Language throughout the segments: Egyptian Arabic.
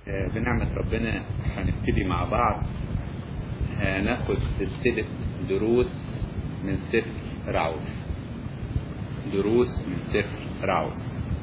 بنعمة ربنا هنبتدي مع بعض هناخد سلسلة دروس من سفر راعوث دروس من سفر راعوث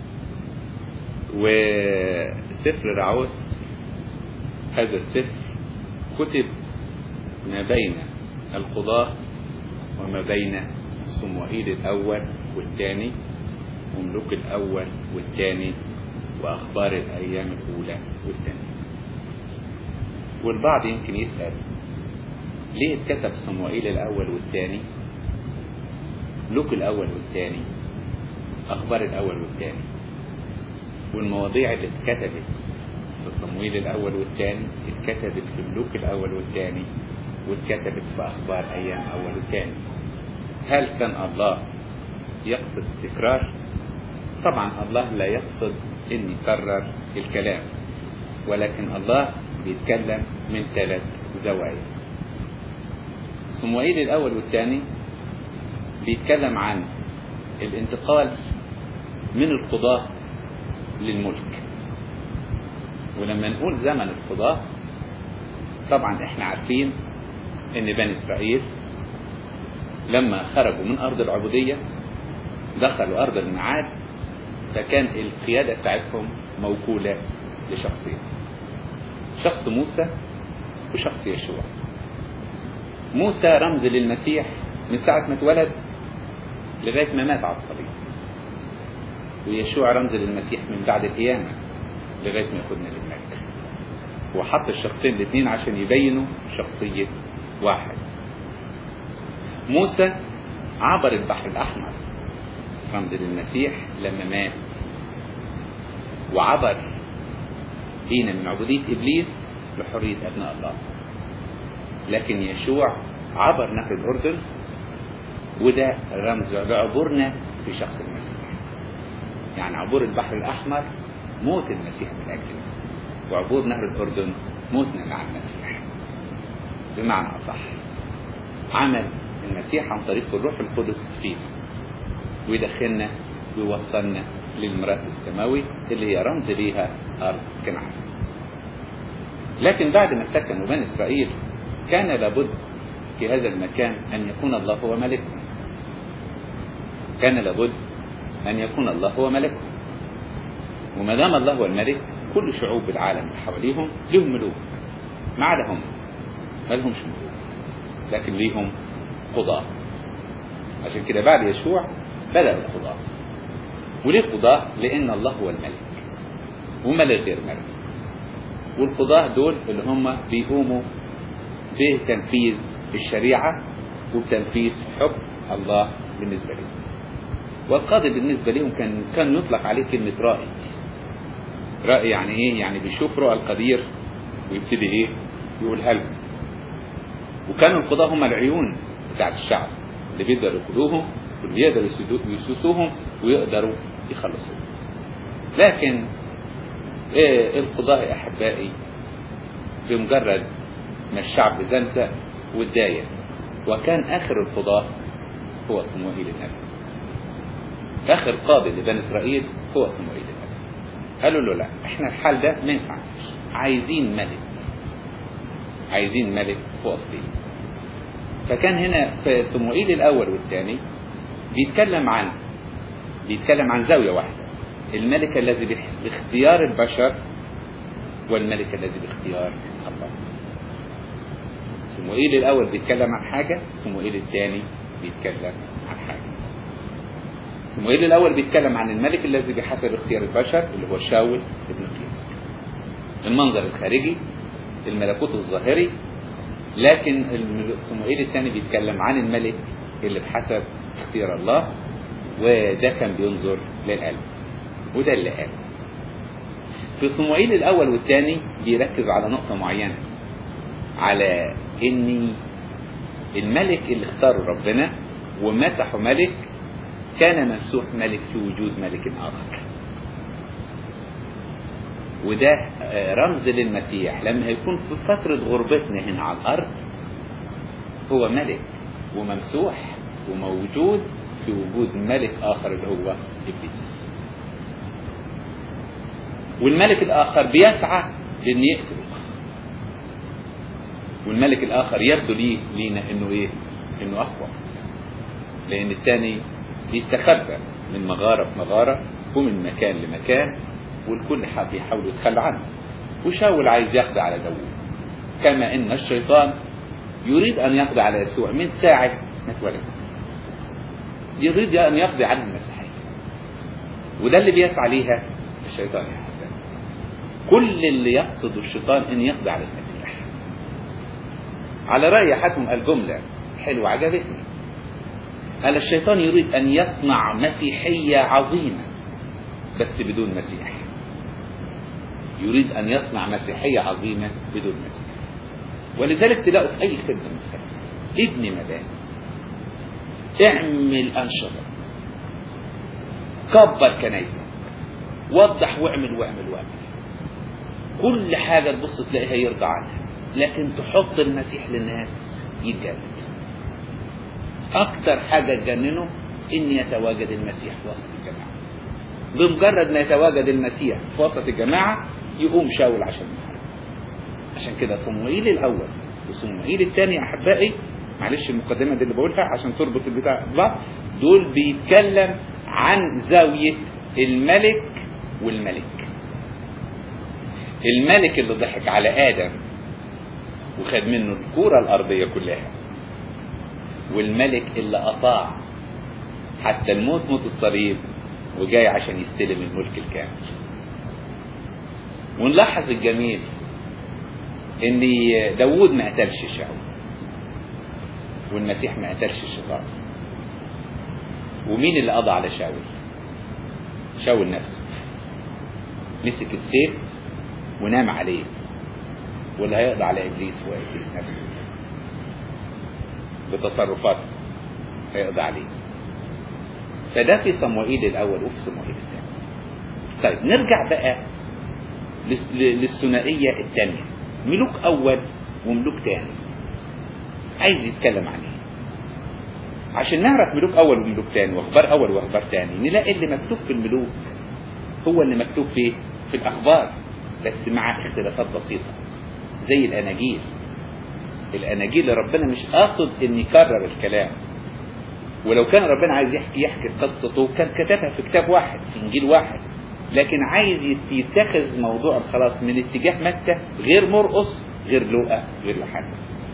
وسفر راعوث هذا السفر كتب ما بين القضاة وما بين صموئيل الأول والثاني وملوك الأول والثاني وأخبار الأيام الأولى والثانية والبعض يمكن يسأل ليه اتكتب صموئيل الأول والثاني ملوك الأول والثاني أخبار الأول والثاني والمواضيع اللي اتكتبت في صموئيل الأول والثاني اتكتبت في ملوك الأول والثاني واتكتبت في أخبار أيام أول والثاني هل كان الله يقصد التكرار طبعا الله لا يقصد ان يكرر الكلام ولكن الله بيتكلم من ثلاث زوايا صموئيل الاول والثاني بيتكلم عن الانتقال من القضاة للملك ولما نقول زمن القضاة طبعا احنا عارفين ان بني اسرائيل لما خرجوا من ارض العبودية دخلوا ارض الميعاد فكان القيادة بتاعتهم موكولة لشخصين شخص موسى وشخص يشوع موسى رمز للمسيح من ساعة ما اتولد لغاية ما مات على الصليب ويشوع رمز للمسيح من بعد القيامة لغاية ما ياخدنا للمجد وحط الشخصين الاثنين عشان يبينوا شخصية واحد موسى عبر البحر الأحمر رمز للمسيح لما مات وعبر بينا من عبودية إبليس لحرية أبناء الله لكن يشوع عبر نهر الأردن وده رمز لعبورنا في شخص المسيح يعني عبور البحر الأحمر موت المسيح من أجلنا وعبور نهر الأردن موتنا مع المسيح بمعنى أصح عمل المسيح عن طريق الروح القدس فينا ويدخلنا ويوصلنا للميراث السماوي اللي هي رمز ليها أرض كنعان لكن بعد ما سكنوا بني إسرائيل كان لابد في هذا المكان أن يكون الله هو ملكهم كان لابد أن يكون الله هو ملكهم وما دام الله هو الملك كل شعوب العالم اللي حواليهم لهم ملوك ما عدا هم ما لهمش ملوك لكن ليهم قضاة عشان كده بعد يشوع بدأ القضاة وليه قضاة؟ لأن الله هو الملك وملك غير ملك والقضاة دول اللي هم بيقوموا بتنفيذ الشريعة وبتنفيذ حكم الله بالنسبة لهم والقاضي بالنسبة لهم كان كان يطلق عليه كلمة رائي رائي يعني ايه؟ يعني بيشوف رؤى القدير ويبتدي ايه؟ يقولها لهم وكانوا القضاة هم العيون بتاعت الشعب اللي بيقدروا يقودوهم واللي يقدروا يسوسوهم ويقدروا يخلصوهم لكن إيه القضاء يا احبائي بمجرد ما الشعب زلزل واتضايق وكان اخر القضاة هو صموئيل النبي اخر قاضي لبني اسرائيل هو صموئيل النبي قالوا له لا احنا الحال ده ما ينفعش عايزين ملك عايزين ملك في وسطينا فكان هنا في صموئيل الاول والثاني بيتكلم عن بيتكلم عن زاويه واحده الملك الذي باختيار البشر والملك الذي باختيار الله صموئيل الاول بيتكلم عن حاجه صموئيل الثاني بيتكلم عن حاجه صموئيل الاول بيتكلم عن الملك الذي بحسب اختيار البشر اللي هو شاول ابن قيس المنظر الخارجي الملكوت الظاهري لكن صموئيل الثاني بيتكلم عن الملك اللي بحسب اختيار الله وده كان بينظر للقلب وده اللي قال في صموئيل الاول والثاني بيركز على نقطه معينه على ان الملك اللي اختاره ربنا ومسحه ملك كان ممسوح ملك في وجود ملك اخر وده رمز للمسيح لما هيكون في فترة غربتنا هنا على الأرض هو ملك وممسوح وموجود في وجود ملك آخر اللي هو إبليس والملك الآخر بيسعى لان يقتل الاخر والملك الاخر يبدو ليه لينا انه ايه انه اقوى لان الثاني يستخبى من مغاره في مغاره ومن مكان لمكان والكل حاب يحاول يتخلى عنه وشاول عايز يقضي على داوود كما ان الشيطان يريد ان يقضي على يسوع من ساعه ما اتولد يريد ان يقضي على المسيحيه وده اللي بيسعى ليها الشيطان يا حبيبي كل اللي يقصد الشيطان ان يقضي على المسيح على راي حاتم الجمله حلوه عجبتني قال الشيطان يريد ان يصنع مسيحيه عظيمه بس بدون مسيح يريد ان يصنع مسيحيه عظيمه بدون مسيح ولذلك تلاقوا في اي خدمه مختلفه ابني مباني اعمل انشطه كبر كنايسك وضح واعمل واعمل واعمل كل حاجه تبص تلاقيها يرضى عنها لكن تحط المسيح للناس يتجنن اكتر حاجه تجننه ان يتواجد المسيح في وسط الجماعه بمجرد ما يتواجد المسيح في وسط الجماعه يقوم شاول عشان يحارب عشان كده صموئيل الاول وصموئيل الثاني احبائي معلش المقدمه دي اللي بقولها عشان تربط البتاع ببعض دول بيتكلم عن زاويه الملك والملك الملك اللي ضحك على ادم وخد منه الكوره الارضيه كلها والملك اللي اطاع حتى الموت موت الصليب وجاي عشان يستلم الملك الكامل ونلاحظ الجميل ان داوود ما قتلش شاول والمسيح ما قتلش الشيطان ومين اللي قضى على شاول شاول نفسه مسك السيف ونام عليه واللي هيقضي على ابليس هو ابليس نفسه بتصرفاته هيقضي عليه فده في صموئيل الاول وفي صموئيل الثاني طيب نرجع بقى للثنائيه الثانيه ملوك اول وملوك ثاني عايز يتكلم عن ايه عشان نعرف ملوك اول وملوك ثاني واخبار اول واخبار ثاني نلاقي اللي مكتوب في الملوك هو اللي مكتوب فيه في الاخبار بس مع اختلافات بسيطه زي الاناجيل الاناجيل ربنا مش قاصد ان يكرر الكلام ولو كان ربنا عايز يحكي يحكي قصته كان كتبها في كتاب واحد في انجيل واحد لكن عايز يتخذ موضوع الخلاص من اتجاه متى غير مرقص غير لوقا غير لحد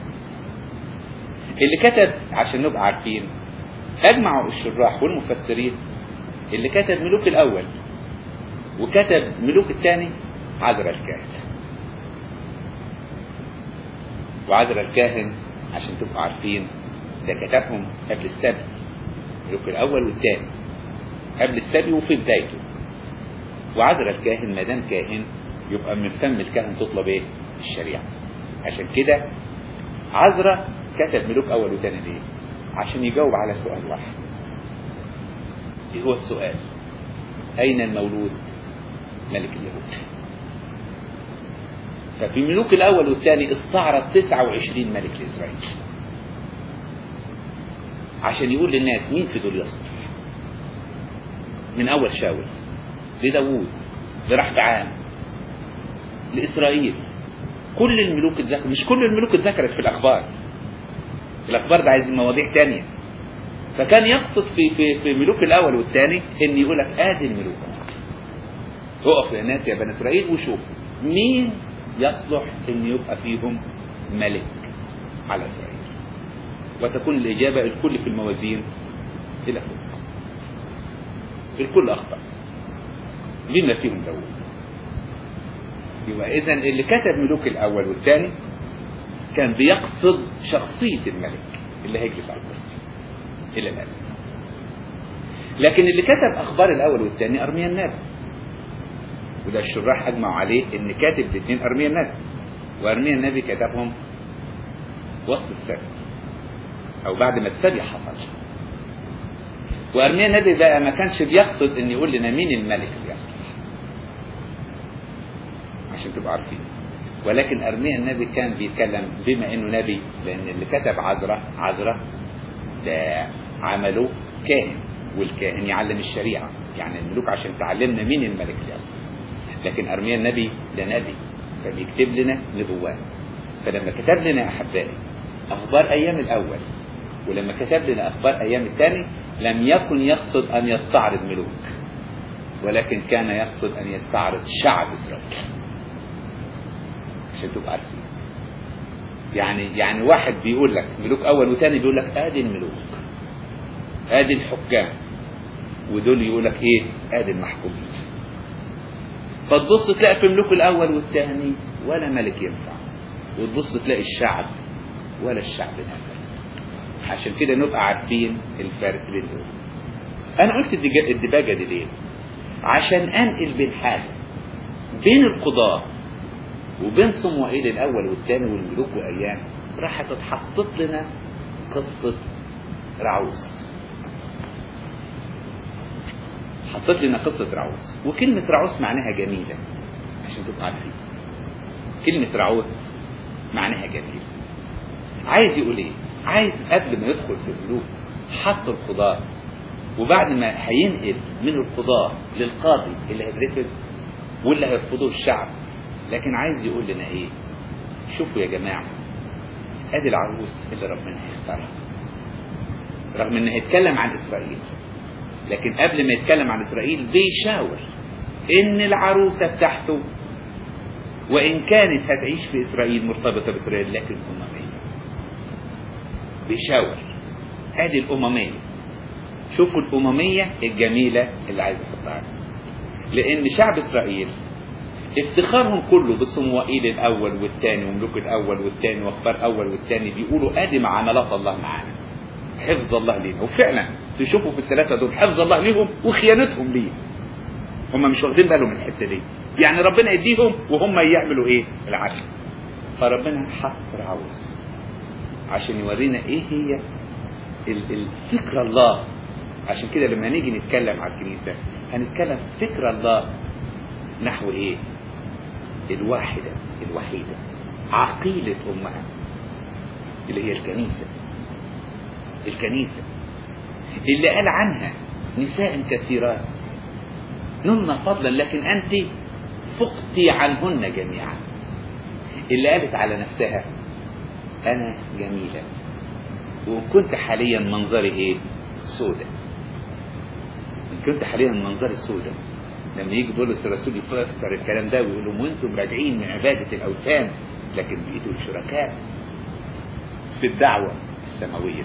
اللي كتب عشان نبقى عارفين اجمعوا الشراح والمفسرين اللي كتب ملوك الاول وكتب ملوك الثاني عذرا الكاهن وعذرا الكاهن عشان تبقوا عارفين ده كتبهم قبل السبت ملوك الاول والثاني قبل السبي وفي بدايته وعذرا الكاهن ما دام كاهن يبقى من فم الكاهن تطلب ايه؟ الشريعه عشان كده عذرا كتب ملوك اول وثاني ليه؟ عشان يجاوب على سؤال واحد ايه هو السؤال؟ اين المولود؟ ملك اليهود ففي الملوك الاول والثاني استعرض 29 ملك لاسرائيل عشان يقول للناس مين في دول يصلح من اول شاول لداوود لرحبعام لاسرائيل كل الملوك اتذكر مش كل الملوك اتذكرت في الاخبار الاخبار ده عايز مواضيع تانية فكان يقصد في في في الملوك الاول والثاني ان يقول لك ادي الملوك اقف يا ناس يا بني اسرائيل وشوفوا مين يصلح ان يبقى فيهم ملك على اسرائيل وتكون الاجابه الكل في الموازين الى فوق الكل اخطا بما فيهم داوود يبقى اذا اللي كتب ملوك الاول والثاني كان بيقصد شخصيه الملك اللي هيجلس على الكرسي الى الان لكن اللي كتب اخبار الاول والثاني ارميا النبي وده الشراح اجمعوا عليه ان كاتب الاثنين ارميا النبي وارميا النبي كتبهم وسط السبي او بعد ما السبي حصل وارميا النبي بقى ما كانش بيقصد ان يقول لنا مين الملك اللي يصلح عشان تبقوا عارفين ولكن ارميا النبي كان بيتكلم بما انه نبي لان اللي كتب عذرة عذرة ده عمله كاهن والكاهن يعلم الشريعه يعني الملوك عشان تعلمنا مين الملك اللي يصلح لكن ارميا النبي ده نبي فبيكتب لنا نبوات فلما كتب لنا أحبائي أخبار أيام الأول ولما كتب لنا أخبار أيام الثاني لم يكن يقصد أن يستعرض ملوك ولكن كان يقصد أن يستعرض شعب إسرائيل عشان تبقى عارفين يعني يعني واحد بيقول لك ملوك أول وثاني بيقول لك آدي الملوك آدي الحكام ودول يقول لك إيه آدي المحكومين فتبص تلاقي في ملوك الأول والثاني ولا ملك ينفع وتبص تلاقي الشعب ولا الشعب نافع عشان كده نبقى عارفين الفرق بين دول انا قلت الدباجة دي ليه عشان انقل بين حاجة بين القضاة وبين صموئيل الاول والثاني والملوك وايام راحت اتحطت لنا قصة رعوس حطت لنا قصة رعوس وكلمة رعوس معناها جميلة عشان تبقى عارفين كلمة رعوس معناها جميل عايز يقول ايه عايز قبل ما يدخل في الملوك حط القضاة وبعد ما هينقل من القضاة للقاضي اللي هيترفض واللي هيرفضه الشعب لكن عايز يقول لنا ايه شوفوا يا جماعة ادي العروس اللي ربنا هيختارها رغم ان هيتكلم عن اسرائيل لكن قبل ما يتكلم عن اسرائيل بيشاور ان العروسة بتاعته وان كانت هتعيش في اسرائيل مرتبطة باسرائيل لكن اممية بيشاور ادي الاممية شوفوا الاممية الجميلة اللي عايز احطها لان شعب اسرائيل افتخارهم كله بصموئيل الاول والثاني وملوك الاول والثاني واخبار الاول والثاني بيقولوا ادي معاملات الله معانا حفظ الله لينا وفعلا تشوفوا في الثلاثه دول حفظ الله ليهم وخيانتهم ليه هم مش واخدين بالهم من الحته دي يعني ربنا يديهم وهم يعملوا ايه العكس فربنا حط رعوز عشان يورينا ايه هي الفكر الله عشان كده لما نيجي نتكلم على الكنيسه هنتكلم فكر الله نحو ايه الواحدة الوحيدة عقيلة أمها اللي هي الكنيسة الكنيسة اللي قال عنها نساء كثيرات نلنا فضلا لكن أنت فقتي عنهن جميعا اللي قالت على نفسها أنا جميلة وإن كنت حاليا منظري إيه سودة إن كنت حاليا منظري سودة لما يجي بولس الرسول يفسر الكلام ده ويقول لهم وانتم راجعين من عباده الاوثان لكن بقيتوا شركاء في الدعوه السماويه.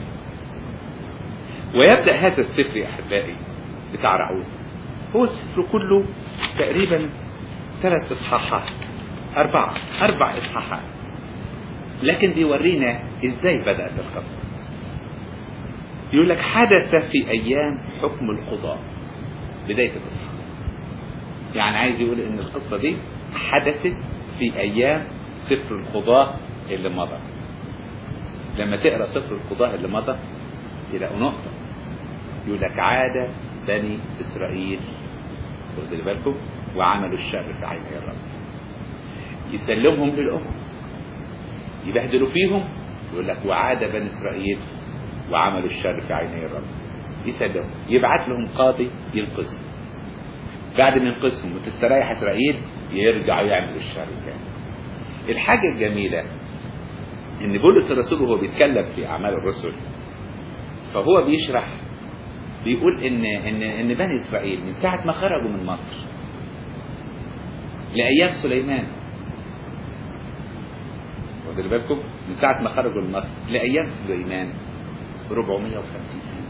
ويبدا هذا السفر يا احبائي بتاع رعوز هو السفر كله تقريبا ثلاث اصحاحات اربعه اربع اصحاحات لكن بيورينا ازاي بدات القصه. يقول لك حدث في ايام حكم القضاه بدايه القصه. يعني عايز يقول ان القصة دي حدثت في ايام سفر القضاة اللي مضى لما تقرا سفر القضاة اللي مضى تلاقوا نقطة يقول لك عاد بني اسرائيل واخدوا بالكم وعملوا الشر في عيني الرب يسلمهم للامم يبهدلوا فيهم يقول لك وعاد بني اسرائيل وعملوا الشر في عيني الرب يسلمهم يبعت لهم قاضي ينقذهم بعد ما ينقذهم وتستريح اسرائيل يرجعوا يعملوا الشر تاني. الحاجة الجميلة ان بولس الرسول وهو بيتكلم في اعمال الرسل فهو بيشرح بيقول ان ان ان بني اسرائيل من ساعة ما خرجوا من مصر لايام سليمان واخدين بالكم من ساعة ما خرجوا من مصر لايام سليمان 450 سنة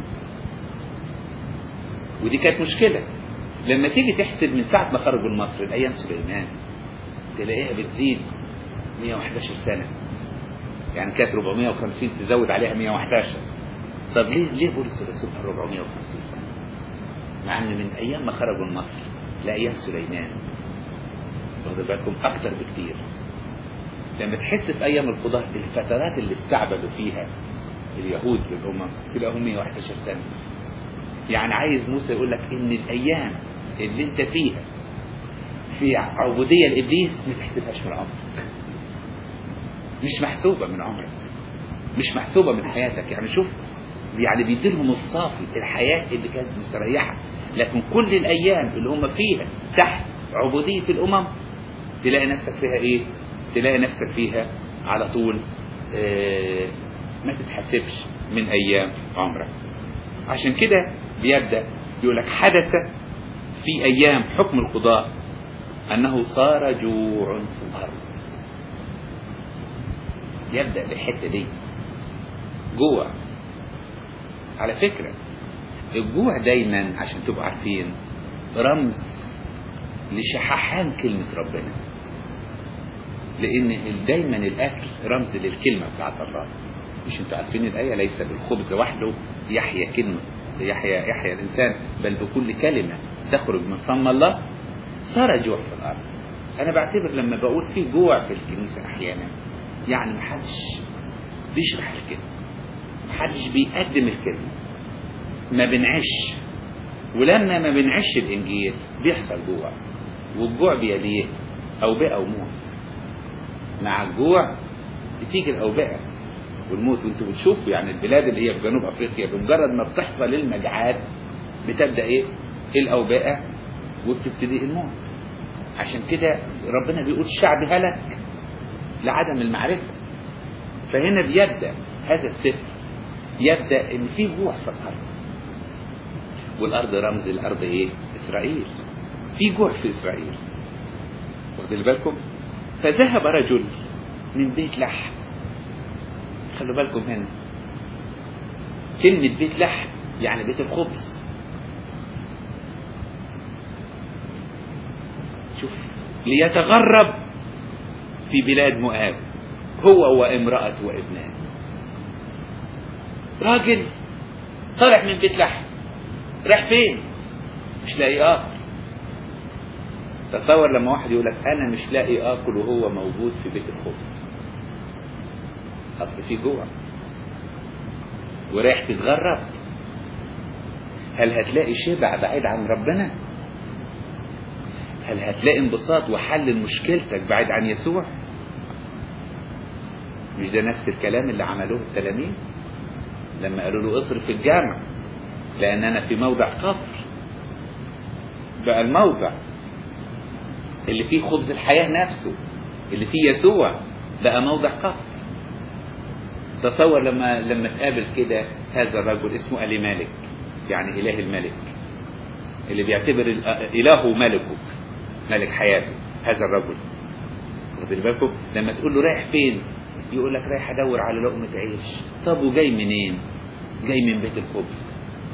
ودي كانت مشكلة لما تيجي تحسب من ساعة ما خرجوا من مصر لأيام سليمان تلاقيها بتزيد 111 سنة يعني كانت 450 تزود عليها 111 طب ليه ليه بولس الرسول 450 سنة؟ مع ان من ايام ما خرجوا من مصر لايام سليمان واخد بالكم اكتر بكتير لما تحس في ايام القضاة الفترات اللي استعبدوا فيها اليهود للامم تلاقيهم 111 سنة يعني عايز موسى يقول لك ان الايام اللي انت فيها في عبودية لابليس ما تحسبهاش من عمرك مش محسوبة من عمرك مش محسوبة من حياتك يعني شوف يعني بيديلهم الصافي الحياة اللي كانت مستريحة لكن كل الأيام اللي هم فيها تحت عبودية الأمم تلاقي نفسك فيها ايه تلاقي نفسك فيها على طول آه ما تتحسبش من ايام عمرك عشان كده بيبدا يقول لك حدث في ايام حكم القضاء انه صار جوع في الارض يبدا بالحته دي جوع على فكره الجوع دايما عشان تبقوا عارفين رمز لشححان كلمة ربنا لأن دايما الأكل رمز للكلمة بتاعت الله مش انتوا عارفين الآية ليس بالخبز وحده يحيا كلمة يحيا يحيا الإنسان بل بكل كلمة تخرج من فم الله صار جوع في الأرض أنا بعتبر لما بقول في جوع في الكنيسة أحيانا يعني محدش بيشرح الكلمة محدش بيقدم الكلمة ما بنعش ولما ما بنعش الإنجيل بيحصل جوع والجوع بيليه أوبئة وموت مع الجوع بتيجي الأوبئة والموت وانتوا بتشوفوا يعني البلاد اللي هي في جنوب افريقيا بمجرد ما بتحصل المجاعات بتبدا ايه الاوبئه وبتبتدي الموت عشان كده ربنا بيقول الشعب هلك لعدم المعرفه فهنا بيبدا هذا السفر يبدا ان في جوع في الارض والارض رمز الارض ايه اسرائيل في جوع في اسرائيل واخدين بالكم فذهب رجل من بيت لحم خلوا بالكم هنا كلمة بيت لحم يعني بيت الخبز شوف ليتغرب في بلاد مؤاب هو وامرأة وابنان راجل طالع من بيت لحم راح فين مش لاقي اكل تصور لما واحد يقول لك انا مش لاقي اكل وهو موجود في بيت الخبز اصل في جوع ورايح تتغرب هل هتلاقي شبع بعيد عن ربنا هل هتلاقي انبساط وحل مشكلتك بعيد عن يسوع مش ده نفس الكلام اللي عملوه التلاميذ لما قالوا له اصرف الجامع لان انا في موضع قصر بقى الموضع اللي فيه خبز الحياة نفسه اللي فيه يسوع بقى موضع قصر تصور لما لما تقابل كده هذا الرجل اسمه ألي مالك يعني إله الملك اللي بيعتبر إلهه ملكه ملك حياته هذا الرجل واخدين بالكم لما تقول له رايح فين يقول لك رايح ادور على لقمة عيش طب وجاي منين جاي من بيت الخبز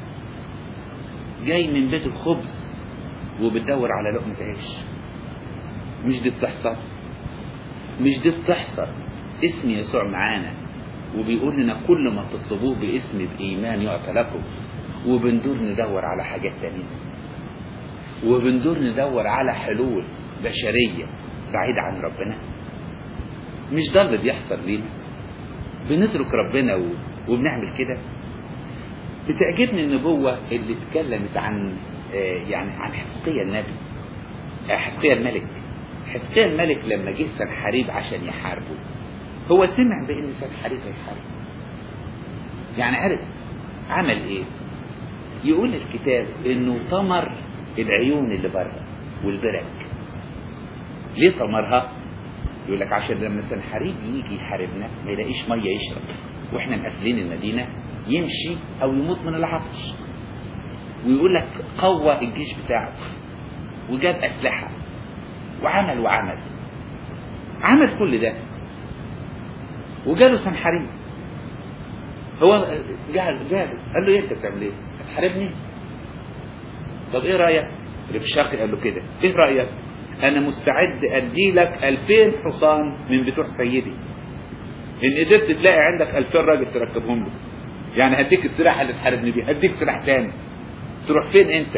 جاي من بيت الخبز وبتدور على لقمة عيش مش دي بتحصل مش دي بتحصل اسم يسوع معانا وبيقول لنا كل ما تطلبوه باسم بإيمان يعطى لكم وبندور ندور على حاجات تانية وبندور ندور على حلول بشرية بعيدة عن ربنا مش ده اللي بيحصل لينا بنترك ربنا و... وبنعمل كده بتعجبني النبوة اللي اتكلمت عن آه يعني عن حزقية النبي آه حزقية الملك حزقية الملك لما جه سنحاريب عشان يحاربه هو سمع بان سنحاريب هيحارب يعني عرف عمل ايه يقول الكتاب انه طمر العيون اللي بره والبرك ليه طمرها يقول لك عشان لما سنحاريب يجي يحاربنا ما يلاقيش ميه يشرب واحنا مقفلين المدينه يمشي او يموت من العطش ويقول لك قوى الجيش بتاعه وجاب اسلحه وعمل وعمل عمل كل ده وجاله سنحاريب هو جاله جاله قال له ايه انت بتعمل ايه؟ هتحاربني؟ طب ايه رايك؟ ربشاقي قال له كده ايه رايك؟ انا مستعد ادي لك 2000 حصان من بتوع سيدي ان قدرت تلاقي عندك 2000 راجل تركبهم له يعني هديك السلاح اللي تحاربني بيه هديك سلاح تاني تروح فين انت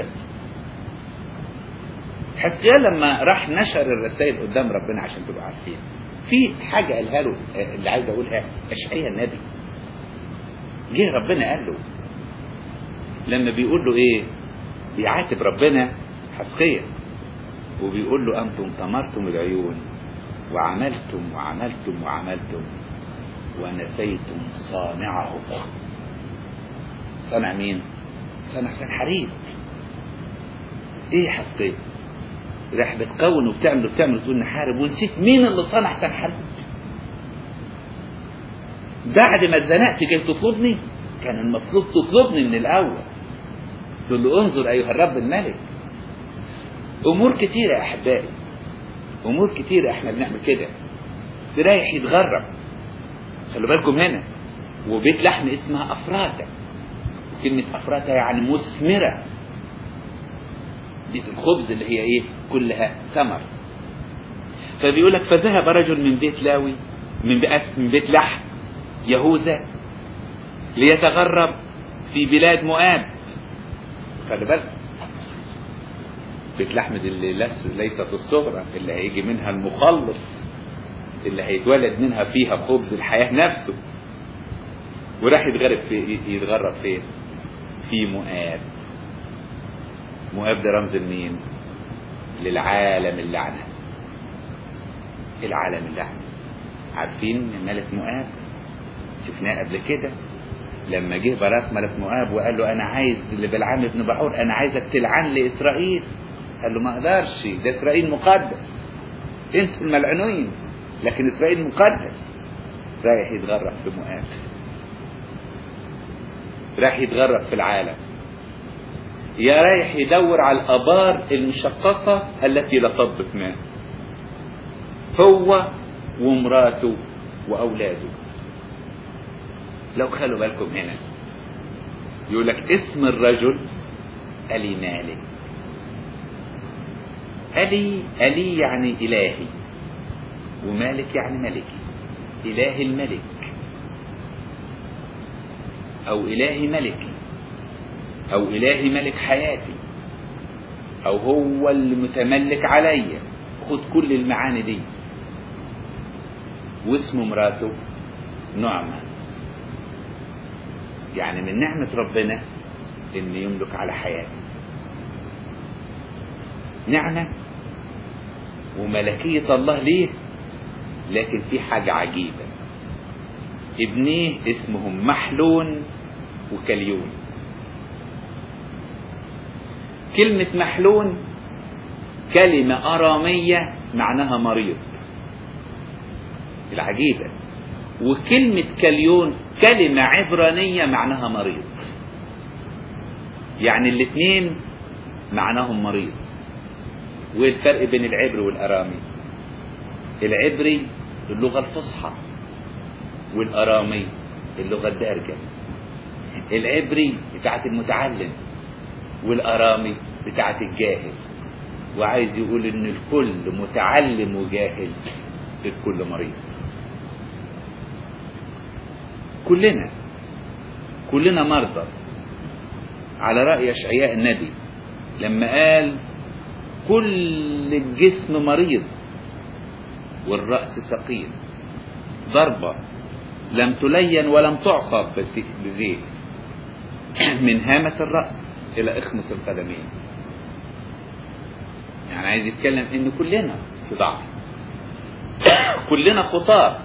حسقيال لما راح نشر الرسائل قدام ربنا عشان تبقوا عارفين في حاجه قالها له اللي عايز اقولها اشعياء النبي جه ربنا قال له لما بيقول له ايه بيعاتب ربنا حسقية وبيقول له انتم طمرتم العيون وعملتم وعملتم وعملتم ونسيتم صانعه صنع مين صنع سنحريب ايه حسقية راح بتكون وبتعمل وبتعمل وتقول نحارب ونسيت مين اللي صنع تنحارب بعد ما اتزنقت جاي تطلبني كان المفروض تطلبني من الاول تقول له انظر ايها الرب الملك امور كتيره يا احبائي امور كتيره احنا بنعمل كده رايح يتغرب خلوا بالكم هنا وبيت لحم اسمها افراته كلمه افراته يعني مثمره دي الخبز اللي هي ايه كلها ثمر فبيقول لك فذهب رجل من بيت لاوي من بيت من بيت لحم يهوذا ليتغرب في بلاد مؤاب خلي بالك بيت لحم دي اللي لس- ليست الصغرى اللي هيجي منها المخلص اللي هيتولد منها فيها خبز الحياة نفسه وراح يتغرب في يتغرب فين في مؤاب مؤاب ده رمز لمين للعالم اللعنة العالم اللعنة عارفين ملك مؤاب شفناه قبل كده لما جه براك ملك مؤاب وقال له انا عايز اللي بالعام بن بعور انا عايزك تلعن لي اسرائيل قال له ما اقدرش ده اسرائيل مقدس انتوا الملعونين لكن اسرائيل مقدس رايح يتغرب في مؤاب رايح يتغرب في العالم يا رايح يدور على الابار المشققه التي لا تضبط ماء هو ومراته واولاده لو خلوا بالكم هنا يقول لك اسم الرجل ألي مالك ألي ألي يعني إلهي ومالك يعني ملكي إله الملك أو إلهي ملكي أو إلهي ملك حياتي أو هو المتملك عليا خد كل المعاني دي واسم مراته نعمه يعني من نعمة ربنا إن يملك على حياتي نعمة وملكية الله ليه لكن في حاجة عجيبة ابنيه اسمهم محلون وكليون كلمة محلون كلمة أرامية معناها مريض العجيبة وكلمة كليون كلمة عبرانية معناها مريض يعني الاثنين معناهم مريض وايه الفرق بين العبري والارامي العبري اللغة الفصحى والارامي اللغة الدارجة العبري بتاعت المتعلم والارامي بتاعت الجاهل وعايز يقول ان الكل متعلم وجاهل الكل مريض كلنا كلنا مرضى على رأي أشعياء النبي لما قال كل الجسم مريض والرأس سقيم ضربة لم تلين ولم تعصب بس- بزيت من هامة الرأس إلى إخمص القدمين يعني عايز يتكلم إن كلنا في ضعف كلنا خطاب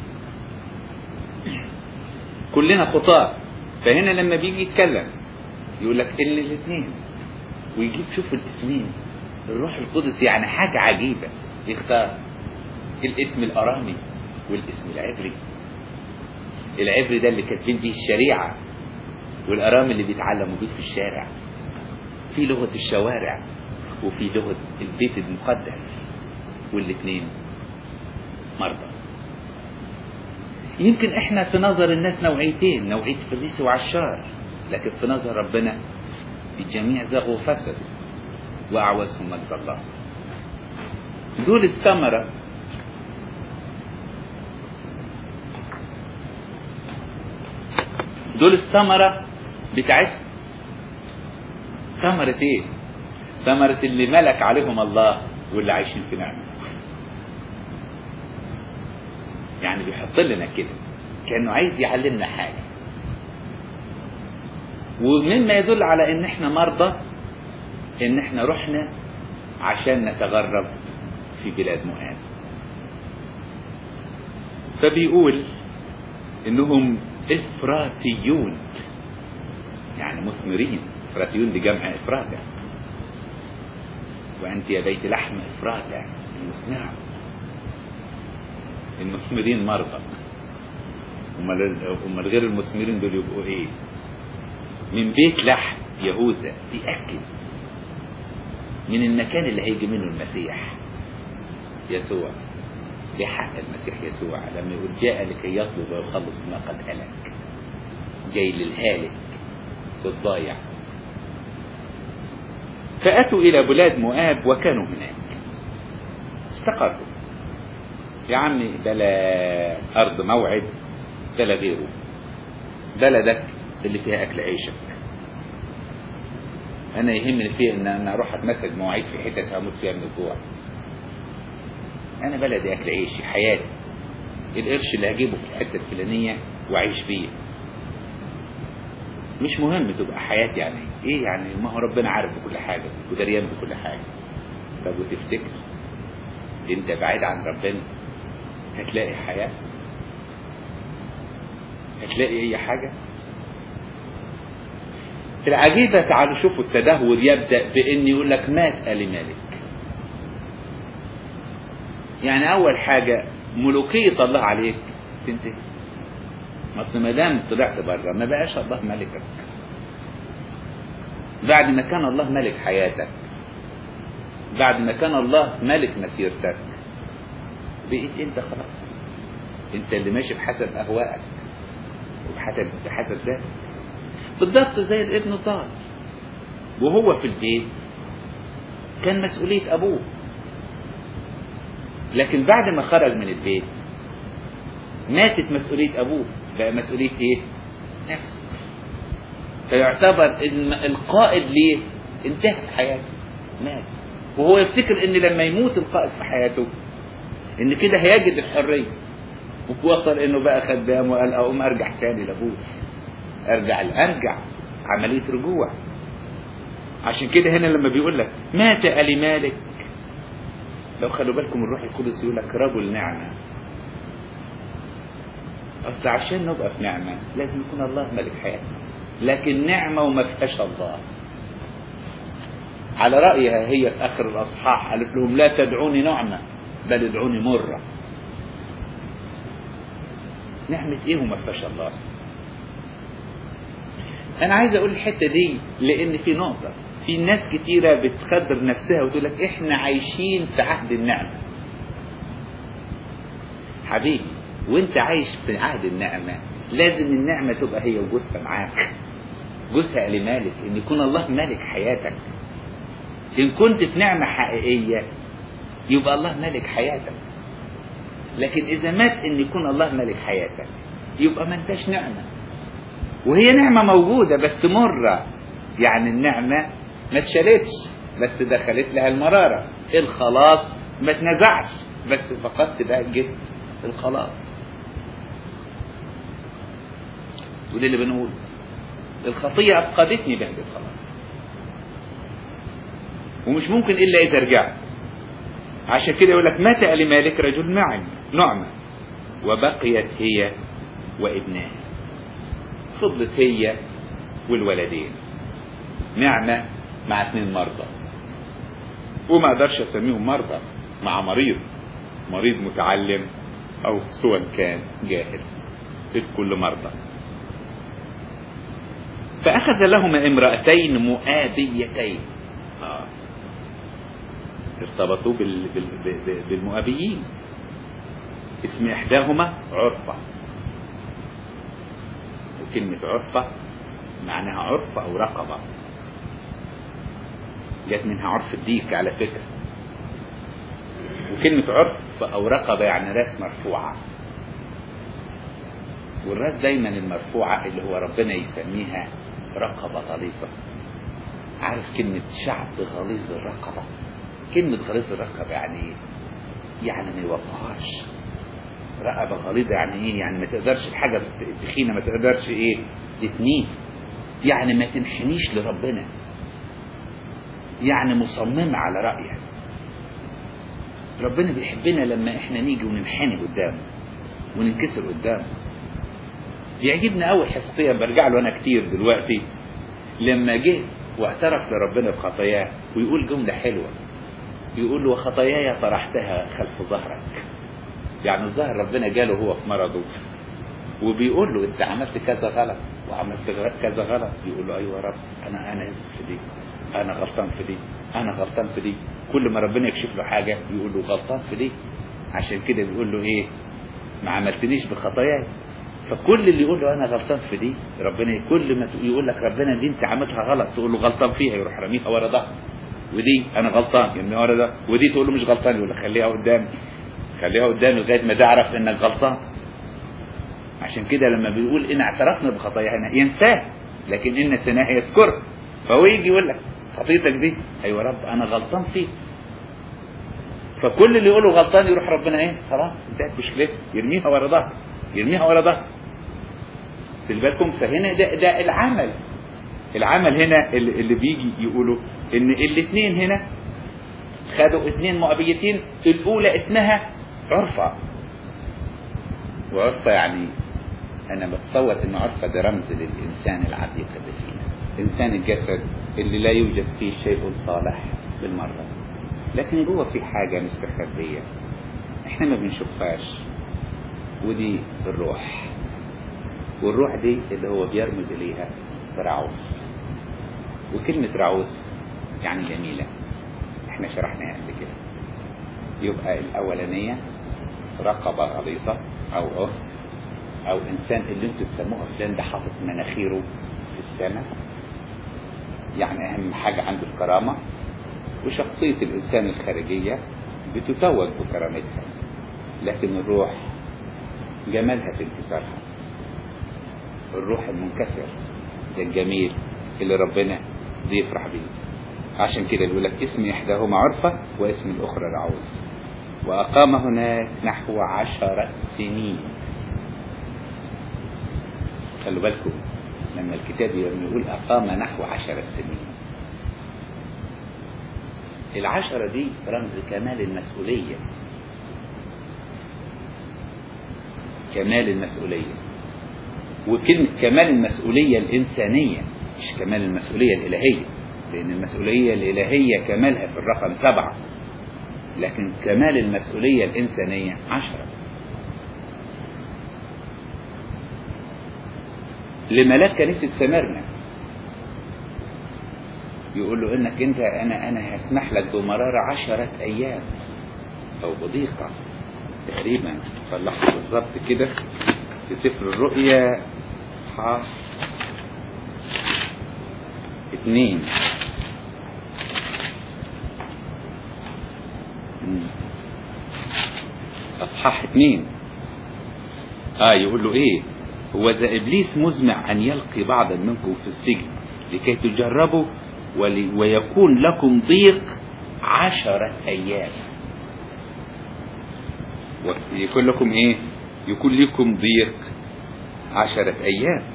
كلنا خطاة فهنا لما بيجي يتكلم يقول لك ان الاثنين ويجيب شوف الاسمين الروح القدس يعني حاجة عجيبة يختار الاسم الارامي والاسم العبري العبري ده اللي كاتبين بيه الشريعة والارامي اللي بيتعلموا بيه في الشارع في لغة الشوارع وفي لغة البيت المقدس والاثنين مرضى يمكن احنا في نظر الناس نوعيتين نوعية فريسي وعشار لكن في نظر ربنا الجميع زغوا وفسدوا وأعوزهم مجد الله دول الثمرة دول الثمرة بتاعتهم ثمرة ايه؟ ثمرة اللي ملك عليهم الله واللي عايشين في نعمة يعني بيحط لنا كده كانه عايز يعلمنا حاجه ومما يدل على ان احنا مرضى ان احنا رحنا عشان نتغرب في بلاد مؤاب فبيقول انهم افراتيون يعني مثمرين افراتيون دي جمع افراته وأنت يا بيت لحم إفراتا المصنع المثمرين مرضى امال غير المثمرين دول يبقوا ايه من بيت لحم يهوذا بيأكد من المكان اللي هيجي منه المسيح يسوع بحق المسيح يسوع لما يقول جاء لكي يطلب ويخلص ما قد هلك جاي للهالك للضايع فأتوا إلى بلاد مؤاب وكانوا هناك استقروا يا عمي بلا أرض موعد بلا غيره بلدك اللي فيها أكل عيشك أنا يهمني فيه إن أنا أروح أتمسك مواعيد في حتت هموت فيها من الجوع أنا بلدي أكل عيشي حياتي القرش اللي هجيبه في الحتة الفلانية وأعيش فيه مش مهم تبقى حياتي يعني ايه يعني ما هو ربنا عارف بكل حاجة ودريان بكل حاجة طب وتفتكر انت بعيد عن ربنا هتلاقي حياة هتلاقي اي حاجة العجيبة تعالوا شوفوا التدهور يبدأ بان يقول لك مات آل مالك يعني اول حاجة ملوكية الله عليك تنتهي اصل ما دام طلعت بره ما بقاش الله ملكك بعد ما كان الله ملك حياتك بعد ما كان الله ملك مسيرتك بقيت انت خلاص انت اللي ماشي بحسب اهوائك وبحسب بحسب ذاتك بالضبط زي الابن الضال وهو في البيت كان مسؤولية ابوه لكن بعد ما خرج من البيت ماتت مسؤولية ابوه بقى مسؤولية ايه نفسه فيعتبر ان القائد ليه انتهت حياته مات وهو يفتكر ان لما يموت القائد في حياته ان كده هيجد الحرية ووصل انه بقى خدام وقال اقوم ارجع تاني لابوه ارجع ارجع عملية رجوع عشان كده هنا لما بيقول لك مات آل مالك لو خلوا بالكم الروح القدس يقول لك رجل نعمة اصل عشان نبقى في نعمة لازم يكون الله ملك حياتنا لكن نعمة وما فيهاش الله على رأيها هي في آخر الأصحاح قالت لهم لا تدعوني نعمة بل ادعوني مرة نعمة ايه وما فيهاش الله انا عايز اقول الحتة دي لان في نقطة في ناس كتيرة بتخدر نفسها وتقول لك احنا عايشين في عهد النعمة حبيبي وانت عايش في عهد النعمة لازم النعمة تبقى هي وجوزها معاك جوزها لمالك ان يكون الله مالك حياتك ان كنت في نعمة حقيقية يبقى الله مالك حياتك لكن اذا مات ان يكون الله مالك حياتك يبقى ما انتش نعمة وهي نعمة موجودة بس مرة يعني النعمة ما اتشالتش بس دخلت لها المرارة الخلاص ما اتنزعش بس فقدت بقى جد الخلاص ودي اللي بنقول الخطية أفقدتني بهجة الخلاص ومش ممكن إلا إذا رجعت عشان كده يقول لك مات لمالك رجل نعم نعمة وبقيت هي وابنها فضلت هي والولدين نعمة مع اثنين مرضى وما اقدرش اسميهم مرضى مع مريض مريض متعلم او سواء كان جاهل الكل مرضى فأخذ لهما امرأتين مؤابيتين آه. ارتبطوا بال... بال... بالمؤابيين اسم إحداهما عرفة وكلمة عرفة معناها عرفة أو رقبة جت منها عرف الديك على فكرة وكلمة عرف أو رقبة يعني راس مرفوعة والراس دايما المرفوعة اللي هو ربنا يسميها رقبة غليظة عارف كلمة شعب غليظ الرقبة كلمة غليظ الرقبة يعني ايه يعني ما يوقعهاش رقبة غليظة يعني ايه يعني ما تقدرش الحاجة التخينة ما تقدرش ايه تتنيه يعني ما تنحنيش لربنا يعني مصممة على رأيك ربنا بيحبنا لما احنا نيجي وننحني قدامه وننكسر قدامه بيعجبني قوي حسقيا برجع له انا كتير دلوقتي لما جه واعترف لربنا بخطاياه ويقول جملة حلوة يقول له وخطاياي طرحتها خلف ظهرك يعني ظهر ربنا جاله هو في مرضه وبيقول له انت عملت كذا غلط وعملت غ- كذا غلط يقول له ايوه يا رب انا انا اسف في دي انا غلطان في دي انا غلطان في دي كل ما ربنا يكشف له حاجه يقول له غلطان في دي عشان كده بيقول له ايه ما عملتنيش بخطاياي فكل اللي يقول له انا غلطان في دي ربنا كل ما يقول لك ربنا دي انت عملتها غلط تقول له غلطان فيها يروح راميها ورا ظهرك ودي انا غلطان يرميها ورا ده ودي تقول له مش غلطان يقول لك خليها قدامي خليها قدامي لغايه ما تعرف انك غلطان عشان كده لما بيقول ان اعترفنا بخطايانا ينساه لكن ان نسيناه يذكره فهو يجي يقول لك خطيتك دي ايوه يا رب انا غلطان فيك فكل اللي يقوله غلطان يروح ربنا ايه خلاص انتهت مشكلته يرميها ورا ظهره يرميها ورا ظهره خلي بالكم فهنا ده ده العمل العمل هنا اللي اللي بيجي يقولوا ان الاثنين هنا خدوا اثنين مؤبيتين الاولى اسمها عرفه وعرفه يعني انا بتصور ان عرفه ده رمز للانسان العتيق اللي فينا انسان الجسد اللي لا يوجد فيه شيء صالح بالمره لكن جوه في حاجه مستخبيه احنا ما بنشوفهاش ودي الروح والروح دي اللي هو بيرمز اليها رعوس وكلمة رعوس يعني جميلة احنا شرحناها قبل كده يبقى الأولانية رقبة غليظة أو عرس أو إنسان اللي انتوا تسموه فلان ده حاطط مناخيره في السماء يعني أهم حاجة عنده الكرامة وشخصية الإنسان الخارجية بتتوج بكرامتها لكن الروح جمالها في انكسارها الروح المنكسر ده الجميل اللي ربنا بيفرح بيه عشان كده يقول لك اسم إحداهما عرفة واسم الأخرى رعوز وأقام هناك نحو عشرة سنين خلوا بالكم لما الكتاب يقول أقام نحو عشرة سنين العشرة دي رمز كمال المسؤولية كمال المسؤولية وكلمة كمال المسؤولية الإنسانية مش كمال المسؤولية الإلهية لأن المسؤولية الإلهية كمالها في الرقم سبعة لكن كمال المسؤولية الإنسانية عشرة لملاك كنيسة سمرنا يقول له انك انت انا انا هسمح لك بمرارة عشرة ايام او بضيقة تقريبا طلعت بالظبط كده في سفر الرؤيا اصحاح اتنين مم. اصحاح اتنين اه يقول له ايه هو ذا ابليس مزمع ان يلقي بعضا منكم في السجن لكي تجربوا ولي ويكون لكم ضيق عشرة ايام ويكون لكم ايه يكون لكم ضيق عشرة ايام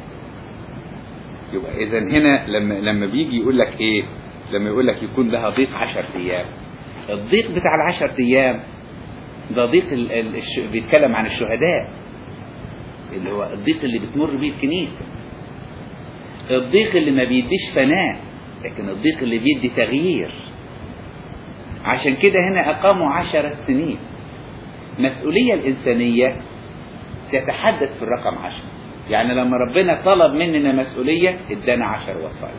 يبقى اذا هنا لما لما بيجي يقول لك ايه لما يقول لك يكون لها ضيق عشرة ايام الضيق بتاع العشرة ايام ده ضيق ال... ال... الش... بيتكلم عن الشهداء اللي هو الضيق اللي بتمر بيه الكنيسة الضيق اللي ما بيديش فناء لكن الضيق اللي بيدي تغيير عشان كده هنا أقاموا عشرة سنين مسؤولية الإنسانية تتحدث في الرقم عشر يعني لما ربنا طلب مننا مسؤولية ادانا عشر وصايا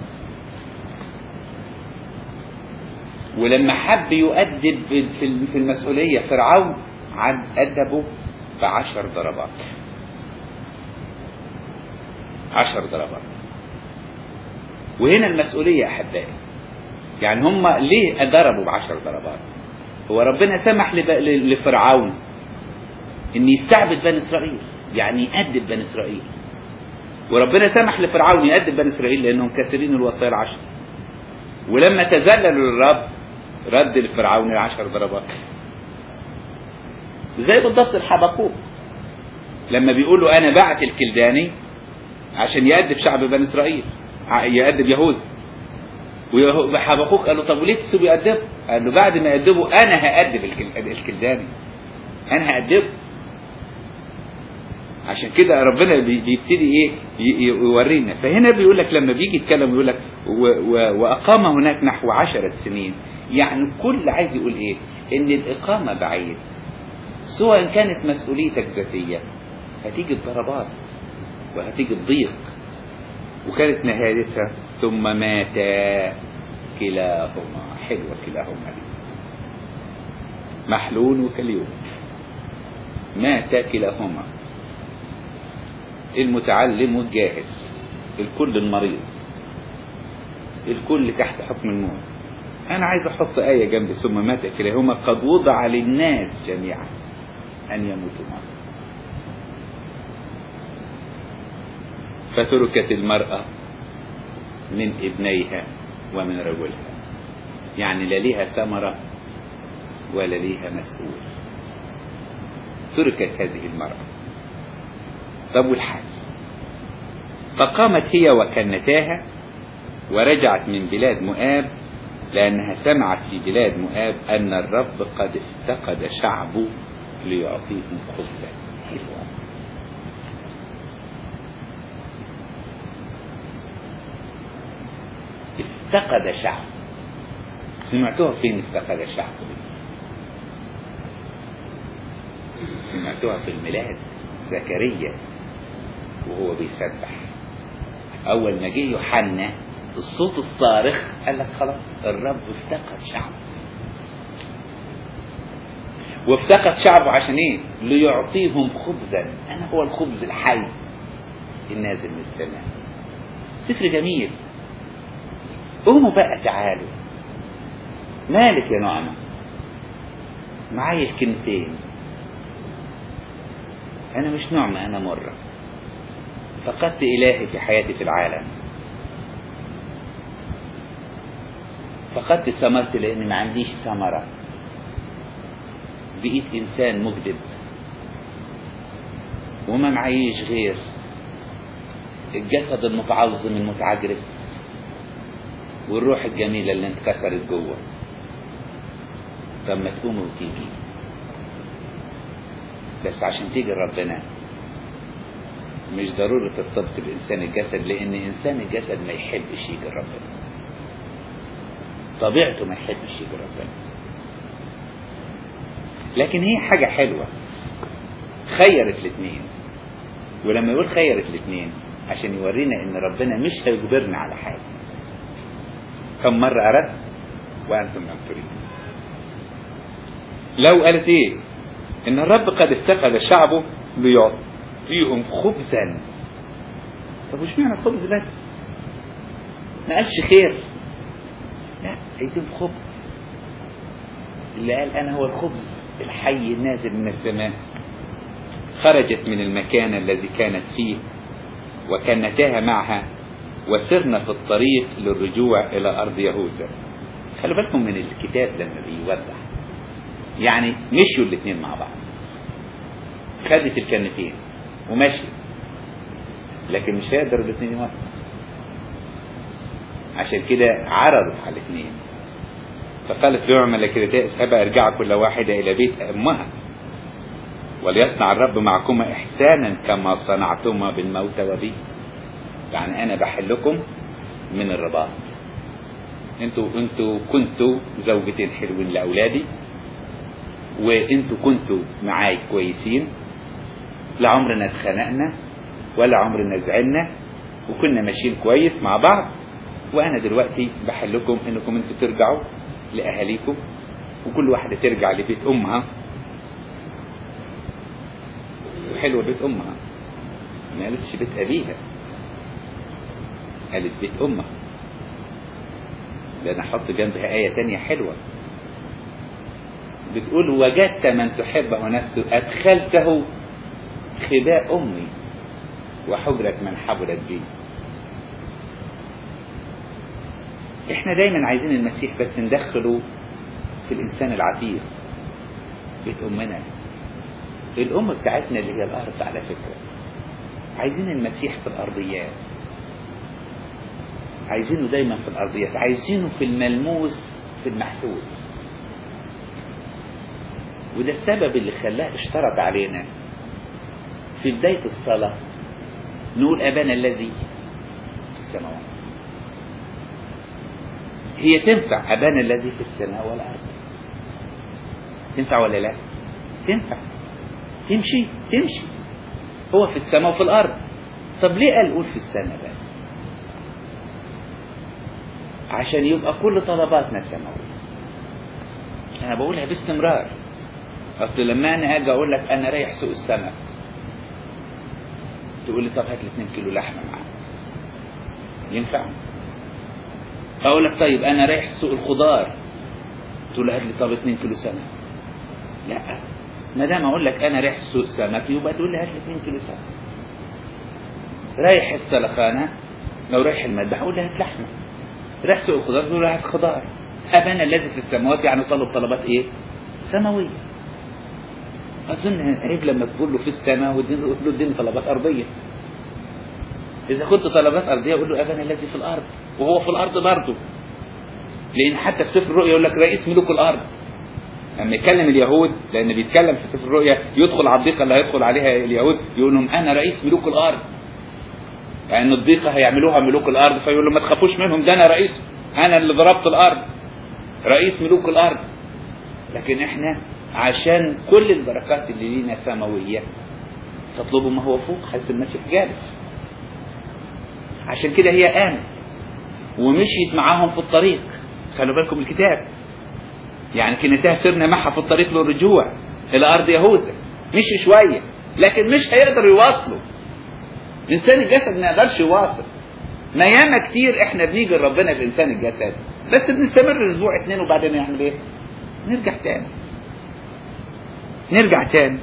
ولما حب يؤدب في المسؤولية فرعون عد أدبه بعشر ضربات عشر ضربات وهنا المسؤولية أحبائي يعني هم ليه ضربوا بعشر ضربات هو ربنا سمح لفرعون ان يستعبد بني اسرائيل يعني يأدب بني اسرائيل وربنا سمح لفرعون يأدب بني اسرائيل لانهم كاسرين الوصايا العشر ولما تذللوا للرب رد لفرعون العشر ضربات زي بالضبط الحبقوق لما بيقولوا انا بعت الكلداني عشان يأدب شعب بني اسرائيل يأدب يهوذا وحبقوق قال له طب وليه تسيبوا يأدبوا؟ قال له بعد ما يأدبوا انا هأدب الكلداني انا هأدبه عشان كده ربنا بي- بيبتدي ايه ي- ي- يورينا فهنا بيقول لك لما بيجي يتكلم يقول لك و- و- واقام هناك نحو عشرة سنين يعني كل عايز يقول ايه ان الاقامه بعيد سواء كانت مسؤوليتك ذاتيه هتيجي الضربات وهتيجي الضيق وكانت نهايتها ثم مات كلاهما حلوه كلاهما دي محلول وكليون مات كلاهما المتعلم والجاهل الكل المريض الكل تحت حكم الموت انا عايز احط آية جنب ثم مات كلاهما قد وضع للناس جميعا ان يموتوا معا فتركت المرأة من ابنيها ومن رجلها يعني لا ليها ثمرة ولا ليها مسؤول تركت هذه المرأة طب والحل فقامت هي وكنتاها ورجعت من بلاد مؤاب لأنها سمعت في بلاد مؤاب أن الرب قد افتقد شعبه ليعطيهم خبزا حلوة افتقد شعب سمعتوها فين افتقد شعب سمعتوها في الميلاد زكريا وهو بيسبح اول ما جه يوحنا الصوت الصارخ قال لك خلاص الرب افتقد شعبه وافتقد شعبه عشان ايه ليعطيهم خبزا انا هو الخبز الحي النازل من السماء سفر جميل قوموا بقى تعالوا مالك يا نعمة معايا الكلمتين أنا مش نعمة أنا مرة فقدت إلهي في حياتي في العالم فقدت ثمرتي لأن ما عنديش ثمرة بقيت إنسان مكذب وما معيش غير الجسد المتعظم المتعجرف والروح الجميلة اللي انكسرت جوه طب ما تقوم وتيجي بس عشان تيجي ربنا مش ضروري ترتبط بإنسان الجسد لأن إنسان الجسد ما يحبش يجي ربنا طبيعته ما يحبش يجي ربنا لكن هي حاجة حلوة خيرت الاثنين ولما يقول خيرت الاثنين عشان يورينا ان ربنا مش هيجبرنا على حاجة كم مرة أردت وأنتم لم تريدوا لو قالت ايه ان الرب قد افتقد شعبه ليعطيهم خبزا طب وش معنى خبز بس ما قالش خير لا هيتم خبز اللي قال انا هو الخبز الحي النازل من السماء خرجت من المكان الذي كانت فيه وكنتاها معها وسرنا في الطريق للرجوع الى ارض يهوذا خلوا بالكم من الكتاب لما بيوضح يعني مشوا الاثنين مع بعض خدت الكنتين ومشي لكن مش هيقدر الاثنين يوافقوا عشان كده عرضوا على الاثنين فقالت لهم ملكتها اذهبا ارجعا كل واحدة إلى بيت أمها وليصنع الرب معكما إحسانا كما صنعتما بالموت وبي يعني أنا بحلكم من الرباط انتوا انتوا كنتوا زوجتين حلوين لأولادي وانتوا كنتوا معاي كويسين لا عمرنا اتخانقنا ولا عمرنا زعلنا وكنا ماشيين كويس مع بعض وانا دلوقتي بحلكم انكم انتوا ترجعوا لاهاليكم وكل واحدة ترجع لبيت امها وحلوة بيت امها ما قالتش بيت ابيها قالت بيت امها ده انا احط جنبها آية تانية حلوة بتقول وجدت من تحبه نفسه أدخلته خباء أمي وحجرة من حبلت بي احنا دايما عايزين المسيح بس ندخله في الإنسان العتيق بيت أمنا الأم بتاعتنا اللي هي الأرض على فكرة عايزين المسيح في الأرضيات عايزينه دايما في الأرضيات عايزينه في الملموس في المحسوس وده السبب اللي خلاه اشترط علينا في بداية الصلاة نقول أبانا الذي في السماوات هي تنفع أبانا الذي في السماء والأرض تنفع ولا لا تنفع تمشي تمشي هو في السماء وفي الأرض طب ليه قال قول في السماء بس عشان يبقى كل طلباتنا سماوية أنا بقولها باستمرار أصل لما أنا أجي أقول لك أنا رايح سوق السمك تقول لي طب هات لي 2 كيلو لحمة معاك ينفع؟ أقول لك طيب أنا رايح سوق الخضار تقول لي هات لي طب 2 كيلو سمك لا ما دام أقول لك أنا رايح سوق سمك يبقى تقول لي هات لي 2 كيلو سمك رايح السلخانة لو رايح المذبح أقول لي هات لحمة رايح سوق الخضار تقول لي هات خضار أبانا الذي في السماوات يعني طلب طلبات إيه؟ سماوية أظن عيب لما تقول له في السماء وتقول له اديني طلبات أرضية إذا كنت طلبات أرضية قول له أبانا الذي في الأرض وهو في الأرض برضه لأن حتى في سفر الرؤيا يقول لك رئيس ملوك الأرض لما يكلم اليهود لأن بيتكلم في سفر الرؤيا يدخل على الضيقة اللي هيدخل عليها اليهود يقول لهم أنا رئيس ملوك الأرض يعني الضيقة هيعملوها ملوك الأرض فيقول لهم ما تخافوش منهم ده أنا رئيس أنا اللي ضربت الأرض رئيس ملوك الأرض لكن احنا عشان كل البركات اللي لينا سماوية تطلبوا ما هو فوق حيث المسيح جالس عشان كده هي قامت ومشيت معاهم في الطريق خلوا بالكم الكتاب يعني كنتها سرنا معها في الطريق للرجوع إلى أرض يهوذا مشي شوية لكن مش هيقدروا يواصلوا إنسان الجسد ما يقدرش يواصل ما ياما كتير احنا بنيجي لربنا بإنسان الجسد بس بنستمر اسبوع اتنين وبعدين نعمل ايه؟ نرجع تاني نرجع تاني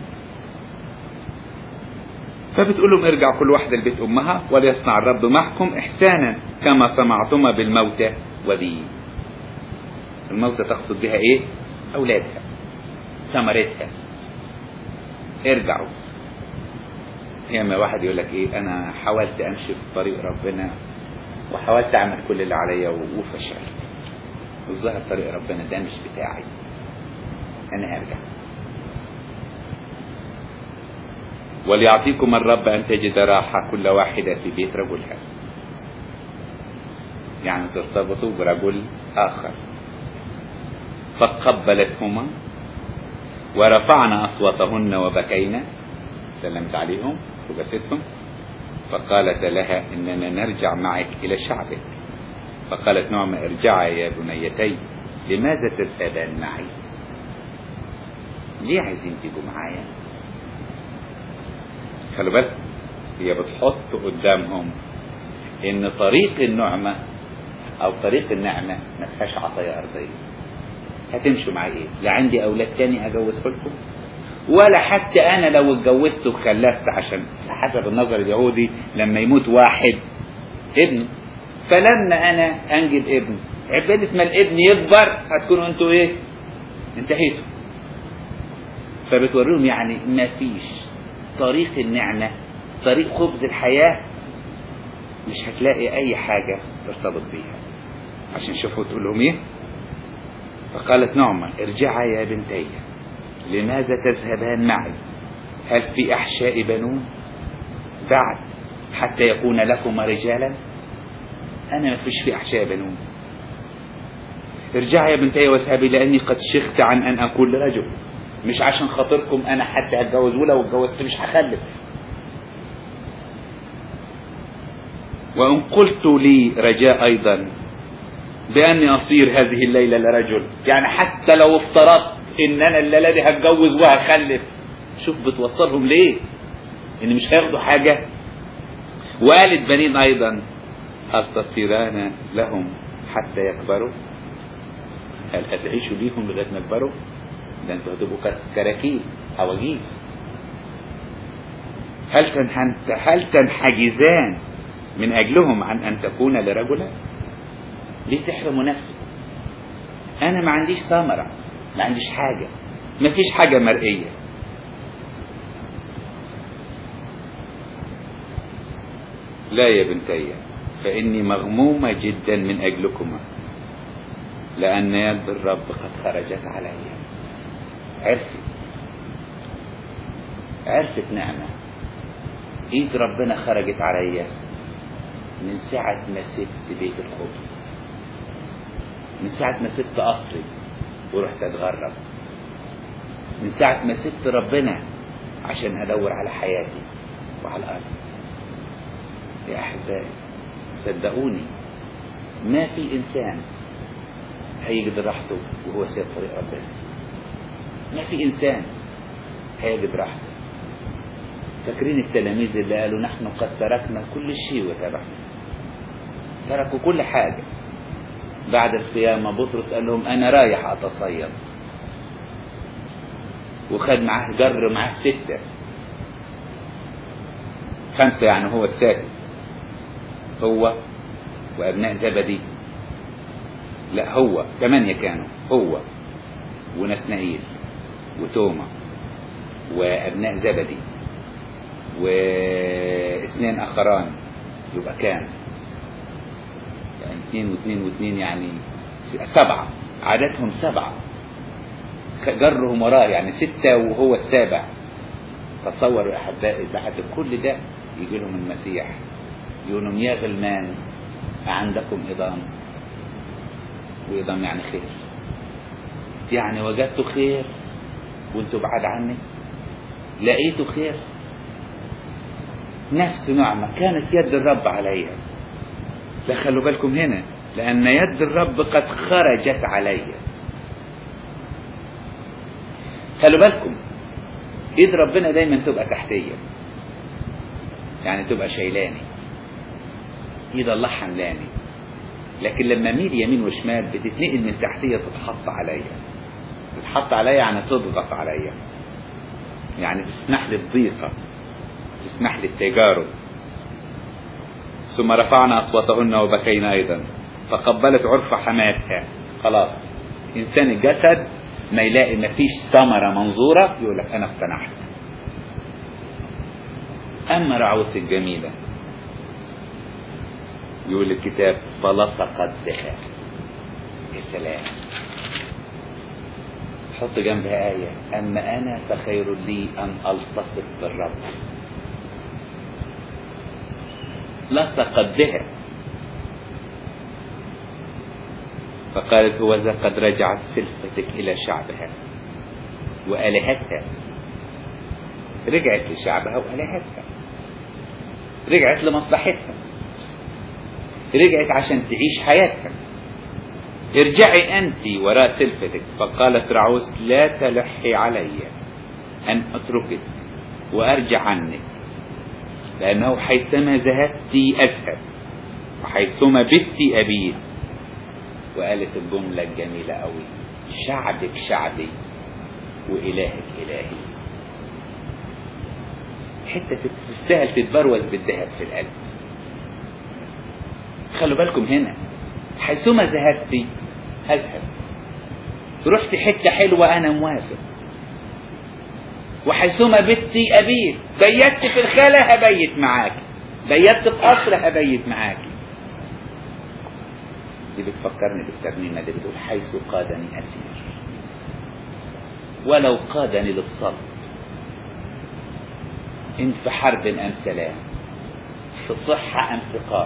فبتقول لهم ارجعوا كل واحدة لبيت أمها وليصنع الرب معكم إحسانا كما صنعتما بالموتى وبي الموتى تقصد بها إيه؟ أولادها ثمرتها ارجعوا ياما واحد يقول لك إيه أنا حاولت أمشي في طريق ربنا وحاولت أعمل كل اللي عليا وفشلت والظاهر طريق ربنا ده مش بتاعي أنا هرجع وليعطيكم الرب أن تجد راحة كل واحدة في بيت رجلها يعني ترتبطوا برجل آخر فقبلتهما ورفعنا أصواتهن وبكينا سلمت عليهم وبستهم فقالت لها إننا نرجع معك إلى شعبك فقالت نعمة ارجعا يا بنيتي لماذا تذهبان معي ليه عايزين تيجوا معايا خلوا بالك هي بتحط قدامهم ان طريق النعمة او طريق النعمة ما فيهاش عطايا ارضية هتمشوا معايا ايه لا عندي اولاد تاني اجوزه لكم ولا حتى انا لو اتجوزت وخلفت عشان حسب النظر اليهودي لما يموت واحد ابن فلما انا انجب ابن عبادة ما الابن يكبر هتكونوا انتوا ايه انتهيتوا فبتوريهم يعني ما فيش طريق النعمة طريق خبز الحياة مش هتلاقي اي حاجة ترتبط بيها عشان شوفوا تقول لهم ايه فقالت نعمة ارجعا يا بنتي لماذا تذهبان معي هل في احشاء بنون بعد حتى يكون لكما رجالا انا ما فيش في احشاء بنون ارجعي يا بنتي واذهبي لاني قد شخت عن ان اكون لرجل مش عشان خاطركم انا حتى هتجوز ولو اتجوزت مش هخلف وان قلت لي رجاء ايضا باني اصير هذه الليله لرجل يعني حتى لو افترضت ان انا الليله دي هتجوز وهخلف شوف بتوصلهم ليه ان مش هياخدوا حاجه وقالت بنين ايضا هل تصيران لهم حتى يكبروا هل هتعيشوا ليهم لغايه ما يكبروا ده انتوا هتبقوا كراكيب عواجيز هل تنحن... هل تنحجزان من اجلهم عن ان تكون لرجلا ليه تحرموا نفسك انا ما عنديش ثمره ما عنديش حاجه ما فيش حاجه مرئيه لا يا بنتي فاني مغمومه جدا من اجلكما لان يد الرب قد خرجت علي عرفت عرفت نعمة ايد ربنا خرجت عليا من ساعة ما سبت بيت الخبز من ساعة ما سبت قصري ورحت اتغرب من ساعة ما سبت ربنا عشان ادور على حياتي وعلى الارض يا احبائي صدقوني ما في انسان هيجد راحته وهو سير طريق ربنا ما في انسان هيجد راحته فاكرين التلاميذ اللي قالوا نحن قد تركنا كل شيء وتبعنا تركوا كل حاجة بعد القيامة بطرس قال لهم أنا رايح أتصيد وخد معاه جر معاه ستة خمسة يعني هو السادس هو وأبناء زبدي لا هو ثمانية كانوا هو ونسنائيل وتوما وأبناء زبدي واثنين آخران يبقى كام يعني اثنين واثنين واثنين يعني سبعة عددهم سبعة جرهم وراه يعني ستة وهو السابع تصوروا أحبائي بعد كل ده يجي لهم المسيح يقول لهم يا غلمان عندكم إضام وإضام يعني خير يعني وجدتوا خير وانتوا بعاد عني لقيتوا خير نفس نعمة كانت يد الرب عليا لا خلوا بالكم هنا لأن يد الرب قد خرجت عليا خلوا بالكم ايد ربنا دايما تبقى تحتية يعني تبقى شايلاني ايد الله حملاني لكن لما اميل يمين وشمال بتتنقل من تحتية تتحط عليا تتحط عليا يعني تضغط عليا يعني تسمح لي الضيقة تسمح لي التجارب ثم رفعنا أصواتهن وبكينا أيضا فقبلت عرف حماتها خلاص إنسان الجسد ما يلاقي ما فيش ثمرة منظورة يقول لك أنا اقتنعت أما رعوس الجميلة يقول الكتاب فلصقت بها يا سلام حط جنبها آية أما أنا فخير لي أن ألتصق بالرب لصقت بها فقالت هو ذا قد رجعت سلفتك إلى شعبها وآلهتها رجعت لشعبها وآلهتها رجعت لمصلحتها رجعت عشان تعيش حياتها ارجعي أنت وراء سلفتك فقالت رعوس لا تلحي علي أن أتركك وأرجع عنك لأنه حيثما ذهبت أذهب وحيثما بت أبيت وقالت الجملة الجميلة قوي شعبك شعبي وإلهك إلهي حتة تستاهل تتبروز بالذهب في القلب خلوا بالكم هنا حيثما ذهبت أذهب رحت حتة حلوة أنا موافق وحيثما بتي أبيت بيت في الخالة هبيت معاك بيت في قصر هبيت معاك دي بتفكرني بالترنيمة اللي بتقول حيث قادني أسير ولو قادني للصلب إن في حرب أم سلام في صحة أم سقام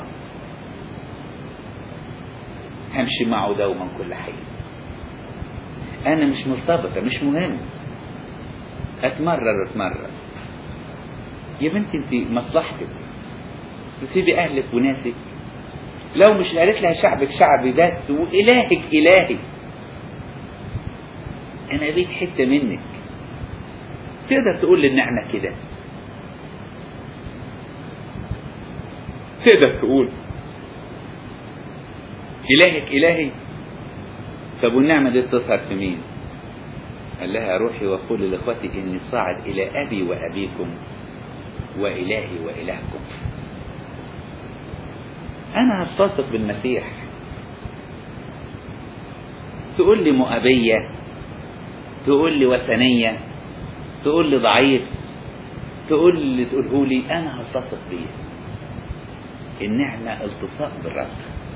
همشي معه دوما كل حين أنا مش مرتبطة مش مهم أتمرر أتمرر يا بنتي أنت مصلحتك تسيبي أهلك وناسك لو مش قالت لها شعبك شعبي بس وإلهك إلهي أنا بيت حتة منك تقدر تقول للنعمة كده تقدر تقول إلهك إلهي طب والنعمة دي تظهر في مين؟ قال لها روحي وقولي لإخوتي إني صاعد إلى أبي وأبيكم وإلهي وإلهكم أنا هتصدق بالمسيح تقول لي مؤبية تقول لي وثنية تقول لي ضعيف تقول لي تقوله لي أنا هلتصق بيه النعمة التصاق بالرب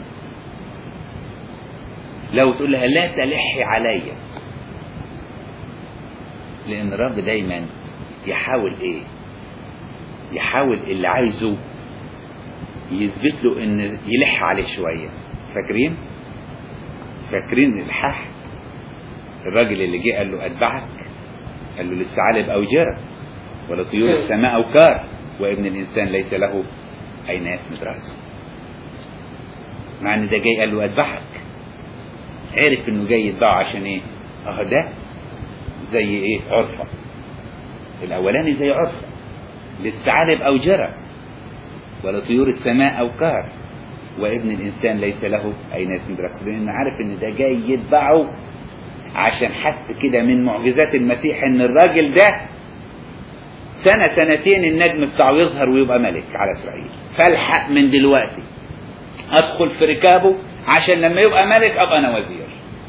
لو تقول لها لا تلحي عليا لأن الرب دايما يحاول إيه يحاول اللي عايزه يثبت له ان يلح عليه شويه فاكرين فاكرين الحاح الراجل اللي جه قال له اتبعك قال له للثعالب اوجره ولطيور السماء اوكار وابن الانسان ليس له اين يسند راسه مع ان ده جاي قال له اتبعك عرف انه جاي يتبعه عشان ايه اه ده زي ايه عرفه الاولاني زي عرفه للثعالب اوجره ولطيور السماء اوكار وابن الانسان ليس له اين يسند راسه لان عارف ان ده جاي يتبعه عشان حس كده من معجزات المسيح ان الراجل ده سنة سنتين النجم بتاعه يظهر ويبقى ملك على اسرائيل فالحق من دلوقتي ادخل في ركابه عشان لما يبقى ملك ابقى انا وزير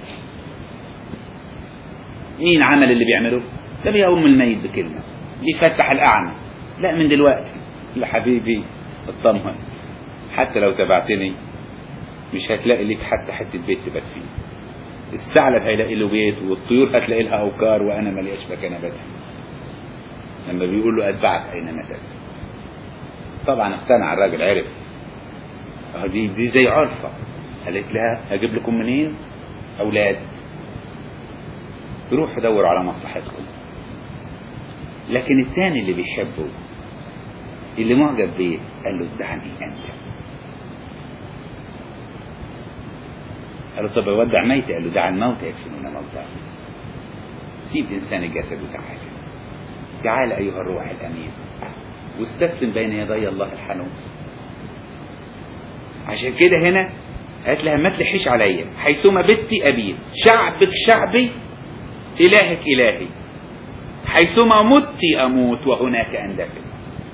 مين عمل اللي بيعمله ده بيقوم الميت بكلمة بيفتح الاعمى لا من دلوقتي يا حبيبي اطمن حتى لو تبعتني مش هتلاقي ليك حتى حتة بيت تبات فيه الثعلب هيلاقي له بيت والطيور هتلاقي لها اوكار وانا ملياش مكان ابات فيه لما بيقول له اتبعك اينما تذهب طبعا اقتنع الراجل عرف اه دي دي زي عرفه قالت لها اجيب لكم منين اولاد روحوا دوروا على مصلحتكم لكن الثاني اللي بيحبه اللي معجب بيه قال له ادعني انت قال له طب اودع ميتي قال له دع الموت يكفنون موتى سيب انسان الجسد وتعالى تعال ايها الروح الامين واستسلم بين يدي الله الحنون عشان كده هنا قالت لها ما تلحيش عليا حيثما بتي ابيت شعبك شعبي الهك الهي حيثما مت اموت وهناك اندفن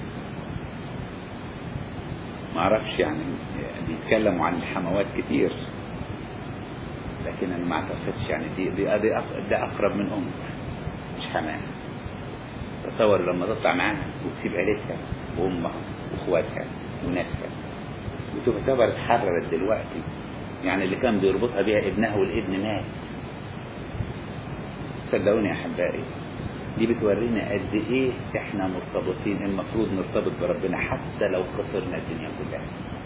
ما اعرفش يعني بيتكلموا عن الحموات كتير لكن انا ما اعتقدش يعني دي دي ده اقرب من ام مش حماه تصور لما تطلع معاها وتسيب عيلتها وامها واخواتها وناسها وتعتبر اتحررت دلوقتي يعني اللي كان بيربطها بيها ابنها والابن مات صدقوني يا احبائي دي بتورينا قد ايه احنا مرتبطين المفروض نرتبط بربنا حتى لو خسرنا الدنيا كلها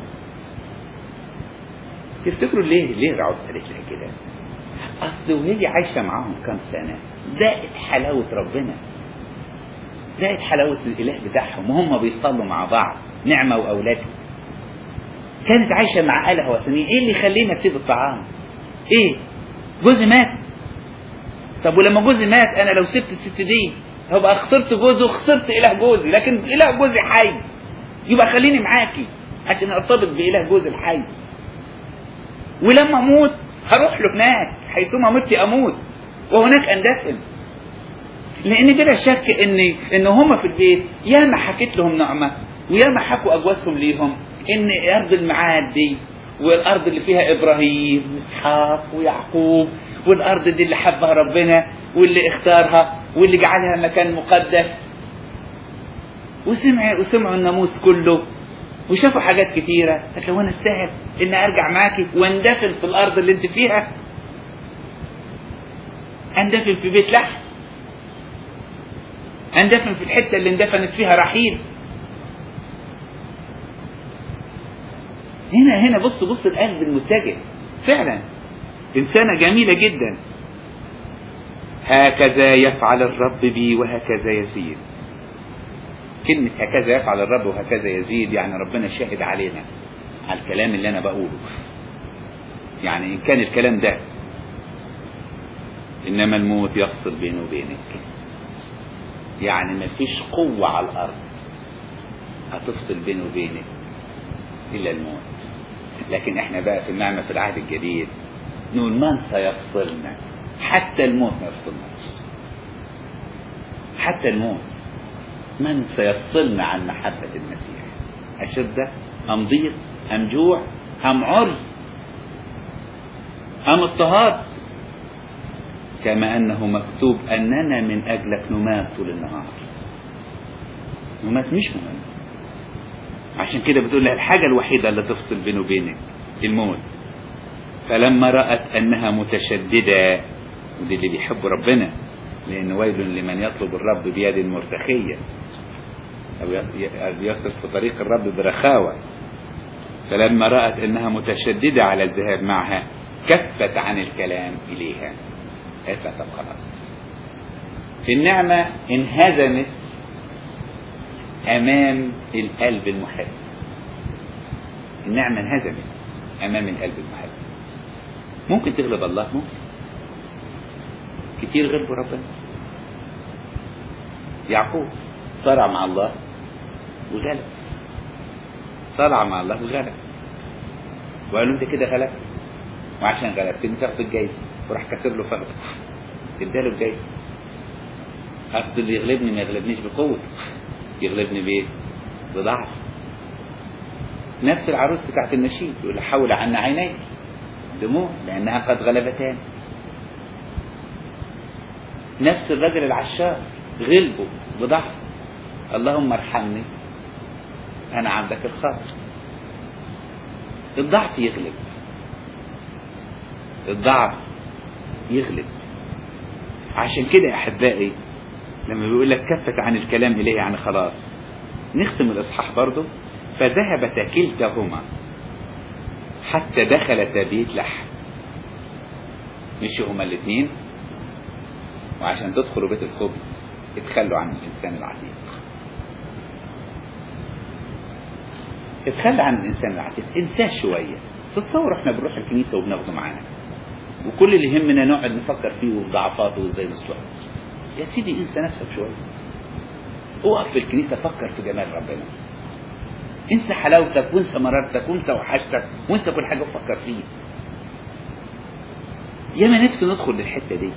تفتكروا ليه ليه رعوز قالت لها كده اصل وهي عايشه معاهم كام سنه ذاقت حلاوه ربنا ذاقت حلاوه الاله بتاعهم وهم بيصلوا مع بعض نعمه واولادها كانت عايشه مع اله وثنيه ايه اللي يخليني اسيب الطعام ايه جوزي مات طب ولما جوزي مات انا لو سبت الست دي هبقى خسرت جوزي وخسرت اله جوزي لكن اله جوزي حي يبقى خليني معاكي عشان ارتبط باله جوزي الحي ولما اموت هروح له هناك حيثما مت اموت وهناك اندفن لان بلا شك ان ان هم في البيت ياما حكيت لهم نعمه وياما حكوا اجواسهم ليهم ان ارض المعاد دي والارض اللي فيها ابراهيم واسحاق ويعقوب والارض دي اللي حبها ربنا واللي اختارها واللي جعلها مكان مقدس وسمع وسمعوا الناموس كله وشافوا حاجات كتيرة قالت لو انا استاهل ان ارجع معاكي واندفن في الارض اللي انت فيها اندفن في بيت لحم اندفن في الحتة اللي اندفنت فيها رحيل هنا هنا بص بص القلب المتجه فعلا إنسانة جميلة جدا هكذا يفعل الرب بي وهكذا يزيد كلمة هكذا يفعل الرب وهكذا يزيد يعني ربنا شاهد علينا على الكلام اللي أنا بقوله يعني إن كان الكلام ده إنما الموت يفصل بينه وبينك يعني مفيش قوة على الأرض هتفصل بينه وبينك إلا الموت لكن احنا بقى في النعمة في العهد الجديد نقول من سيفصلنا حتى الموت ما يفصلناش حتى الموت من سيفصلنا عن محبة المسيح أشدة أم ضيق أم جوع أم عري أم اضطهاد كما أنه مكتوب أننا من أجلك نمات طول النهار نمات مش مهم عشان كده بتقول لها الحاجة الوحيدة اللي تفصل بينه وبينك الموت فلما رأت أنها متشددة ودي اللي بيحب ربنا لأن ويل لمن يطلب الرب بيد مرتخية أو يصل في طريق الرب برخاوة فلما رأت أنها متشددة على الذهاب معها كفت عن الكلام إليها قالت لها طب خلاص النعمة انهزمت أمام القلب المحب النعمة انهزمت أمام القلب المحب ممكن تغلب الله ممكن كتير غلبوا ربنا يعقوب صارع مع الله وغلب صارع مع الله وغلب وقال له انت كده غلبت وعشان غلبت انت تاخد الجايزه وراح كسر له فخذه اداله الجايزه اصل اللي يغلبني ما يغلبنيش بقوه يغلبني بايه؟ بضعف نفس العروس بتاعت النشيد يقول حول عنا عينيك دموع لانها قد غلبتان نفس الرجل العشار غلبه بضعف اللهم ارحمني انا عبدك الخاطر الضعف يغلب الضعف يغلب عشان كده يا احبائي لما بيقول لك كفت عن الكلام اليه يعني خلاص نختم الاصحاح برضه فذهبتا كلتاهما حتى دخلتا بيت لحم مشوا هما الاثنين وعشان تدخلوا بيت الخبز اتخلوا عن الانسان العتيق اتخلى عن الانسان العتيق انساه شويه تتصور احنا بنروح الكنيسه وبناخده معانا وكل اللي يهمنا نقعد نفكر فيه وفي ضعفاته وازاي نصلحه يا سيدي انسى نفسك شويه اقف في الكنيسه فكر في جمال ربنا انسى حلاوتك وانسى مرارتك وانسى وحشتك وانسى كل حاجه وفكر فيه ياما نفسي ندخل للحته دي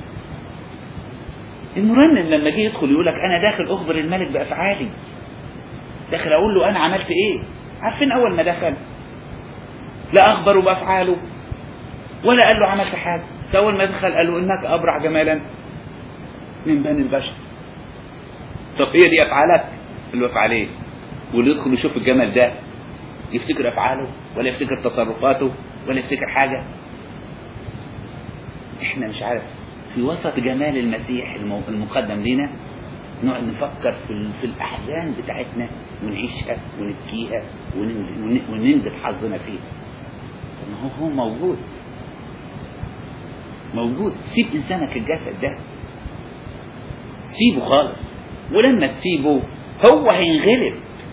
المرنم لما جه يدخل يقول لك انا داخل اخبر الملك بافعالي داخل اقول له انا عملت ايه عارفين اول ما دخل لا اخبره بافعاله ولا قال له عملت حاجه فاول ما دخل قال له انك ابرع جمالا من بني البشر طب هي دي افعالك اللي افعاليه واللي يدخل يشوف الجمل ده يفتكر افعاله ولا يفتكر تصرفاته ولا يفتكر حاجه احنا مش عارف في وسط جمال المسيح المقدم لنا نقعد نفكر في, في الاحزان بتاعتنا ونعيشها ونبكيها وننبت حظنا فيها ما هو هو موجود موجود سيب انسانك الجسد ده سيبه خالص ولما تسيبه هو هينغلب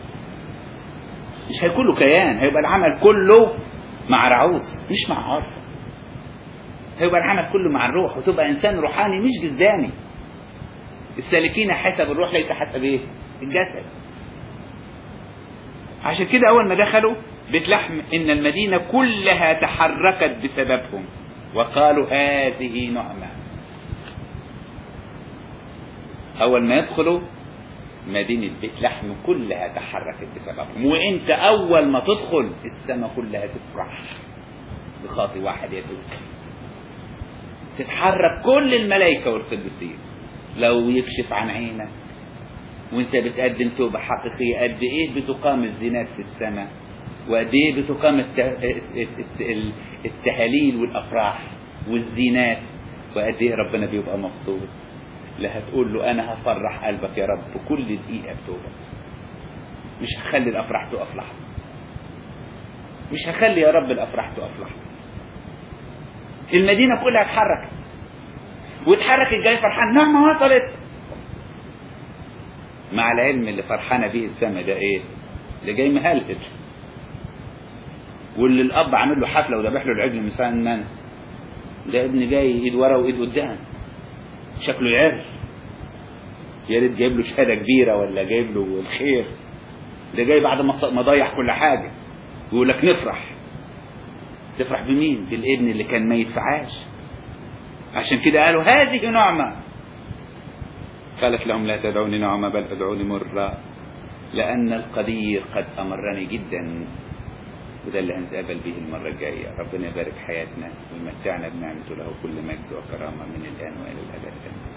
مش هيكون له كيان هيبقى العمل كله مع رعوس مش مع عرف هيبقى العمل كله مع الروح وتبقى انسان روحاني مش جسداني السالكين حسب الروح ليس حسب ايه الجسد عشان كده اول ما دخلوا بيت لحم ان المدينه كلها تحركت بسببهم وقالوا هذه نعمه اول ما يدخلوا مدينة بيت لحم كلها تحركت بسببهم وانت اول ما تدخل السماء كلها تفرح بخاطي واحد يدوب تتحرك كل الملائكة والقديسين لو يكشف عن عينك وانت بتقدم توبة حقيقية قد ايه بتقام الزينات في السماء وقد ايه بتقام التهاليل والافراح والزينات وقد ايه ربنا بيبقى مبسوط لا هتقول له انا هفرح قلبك يا رب بكل دقيقة بتوبة مش هخلي الافراح تقف لحظة مش هخلي يا رب الافراح تقف لحظة المدينة كلها اتحركت واتحرك الجاي فرحان نعمة وصلت مع العلم اللي فرحانة به السماء ده ايه اللي جاي مهلهل واللي الاب عامل له حفله وذبح له العجل مسنن ده ابن جاي ايد ورا وايد قدام شكله يعر يا ريت جايب له شهاده كبيره ولا جايب له الخير ده جاي بعد ما ضيع كل حاجه يقول لك نفرح تفرح بمين بالابن اللي كان ميت في عاش عشان كده قالوا هذه نعمة قالت لهم لا تدعوني نعمة بل ادعوني مرة لأن القدير قد أمرني جدا وده اللي هنتقابل به المرة الجاية ربنا يبارك حياتنا ويمتعنا بنعمته له كل مجد وكرامة من الآن وإلى الأبد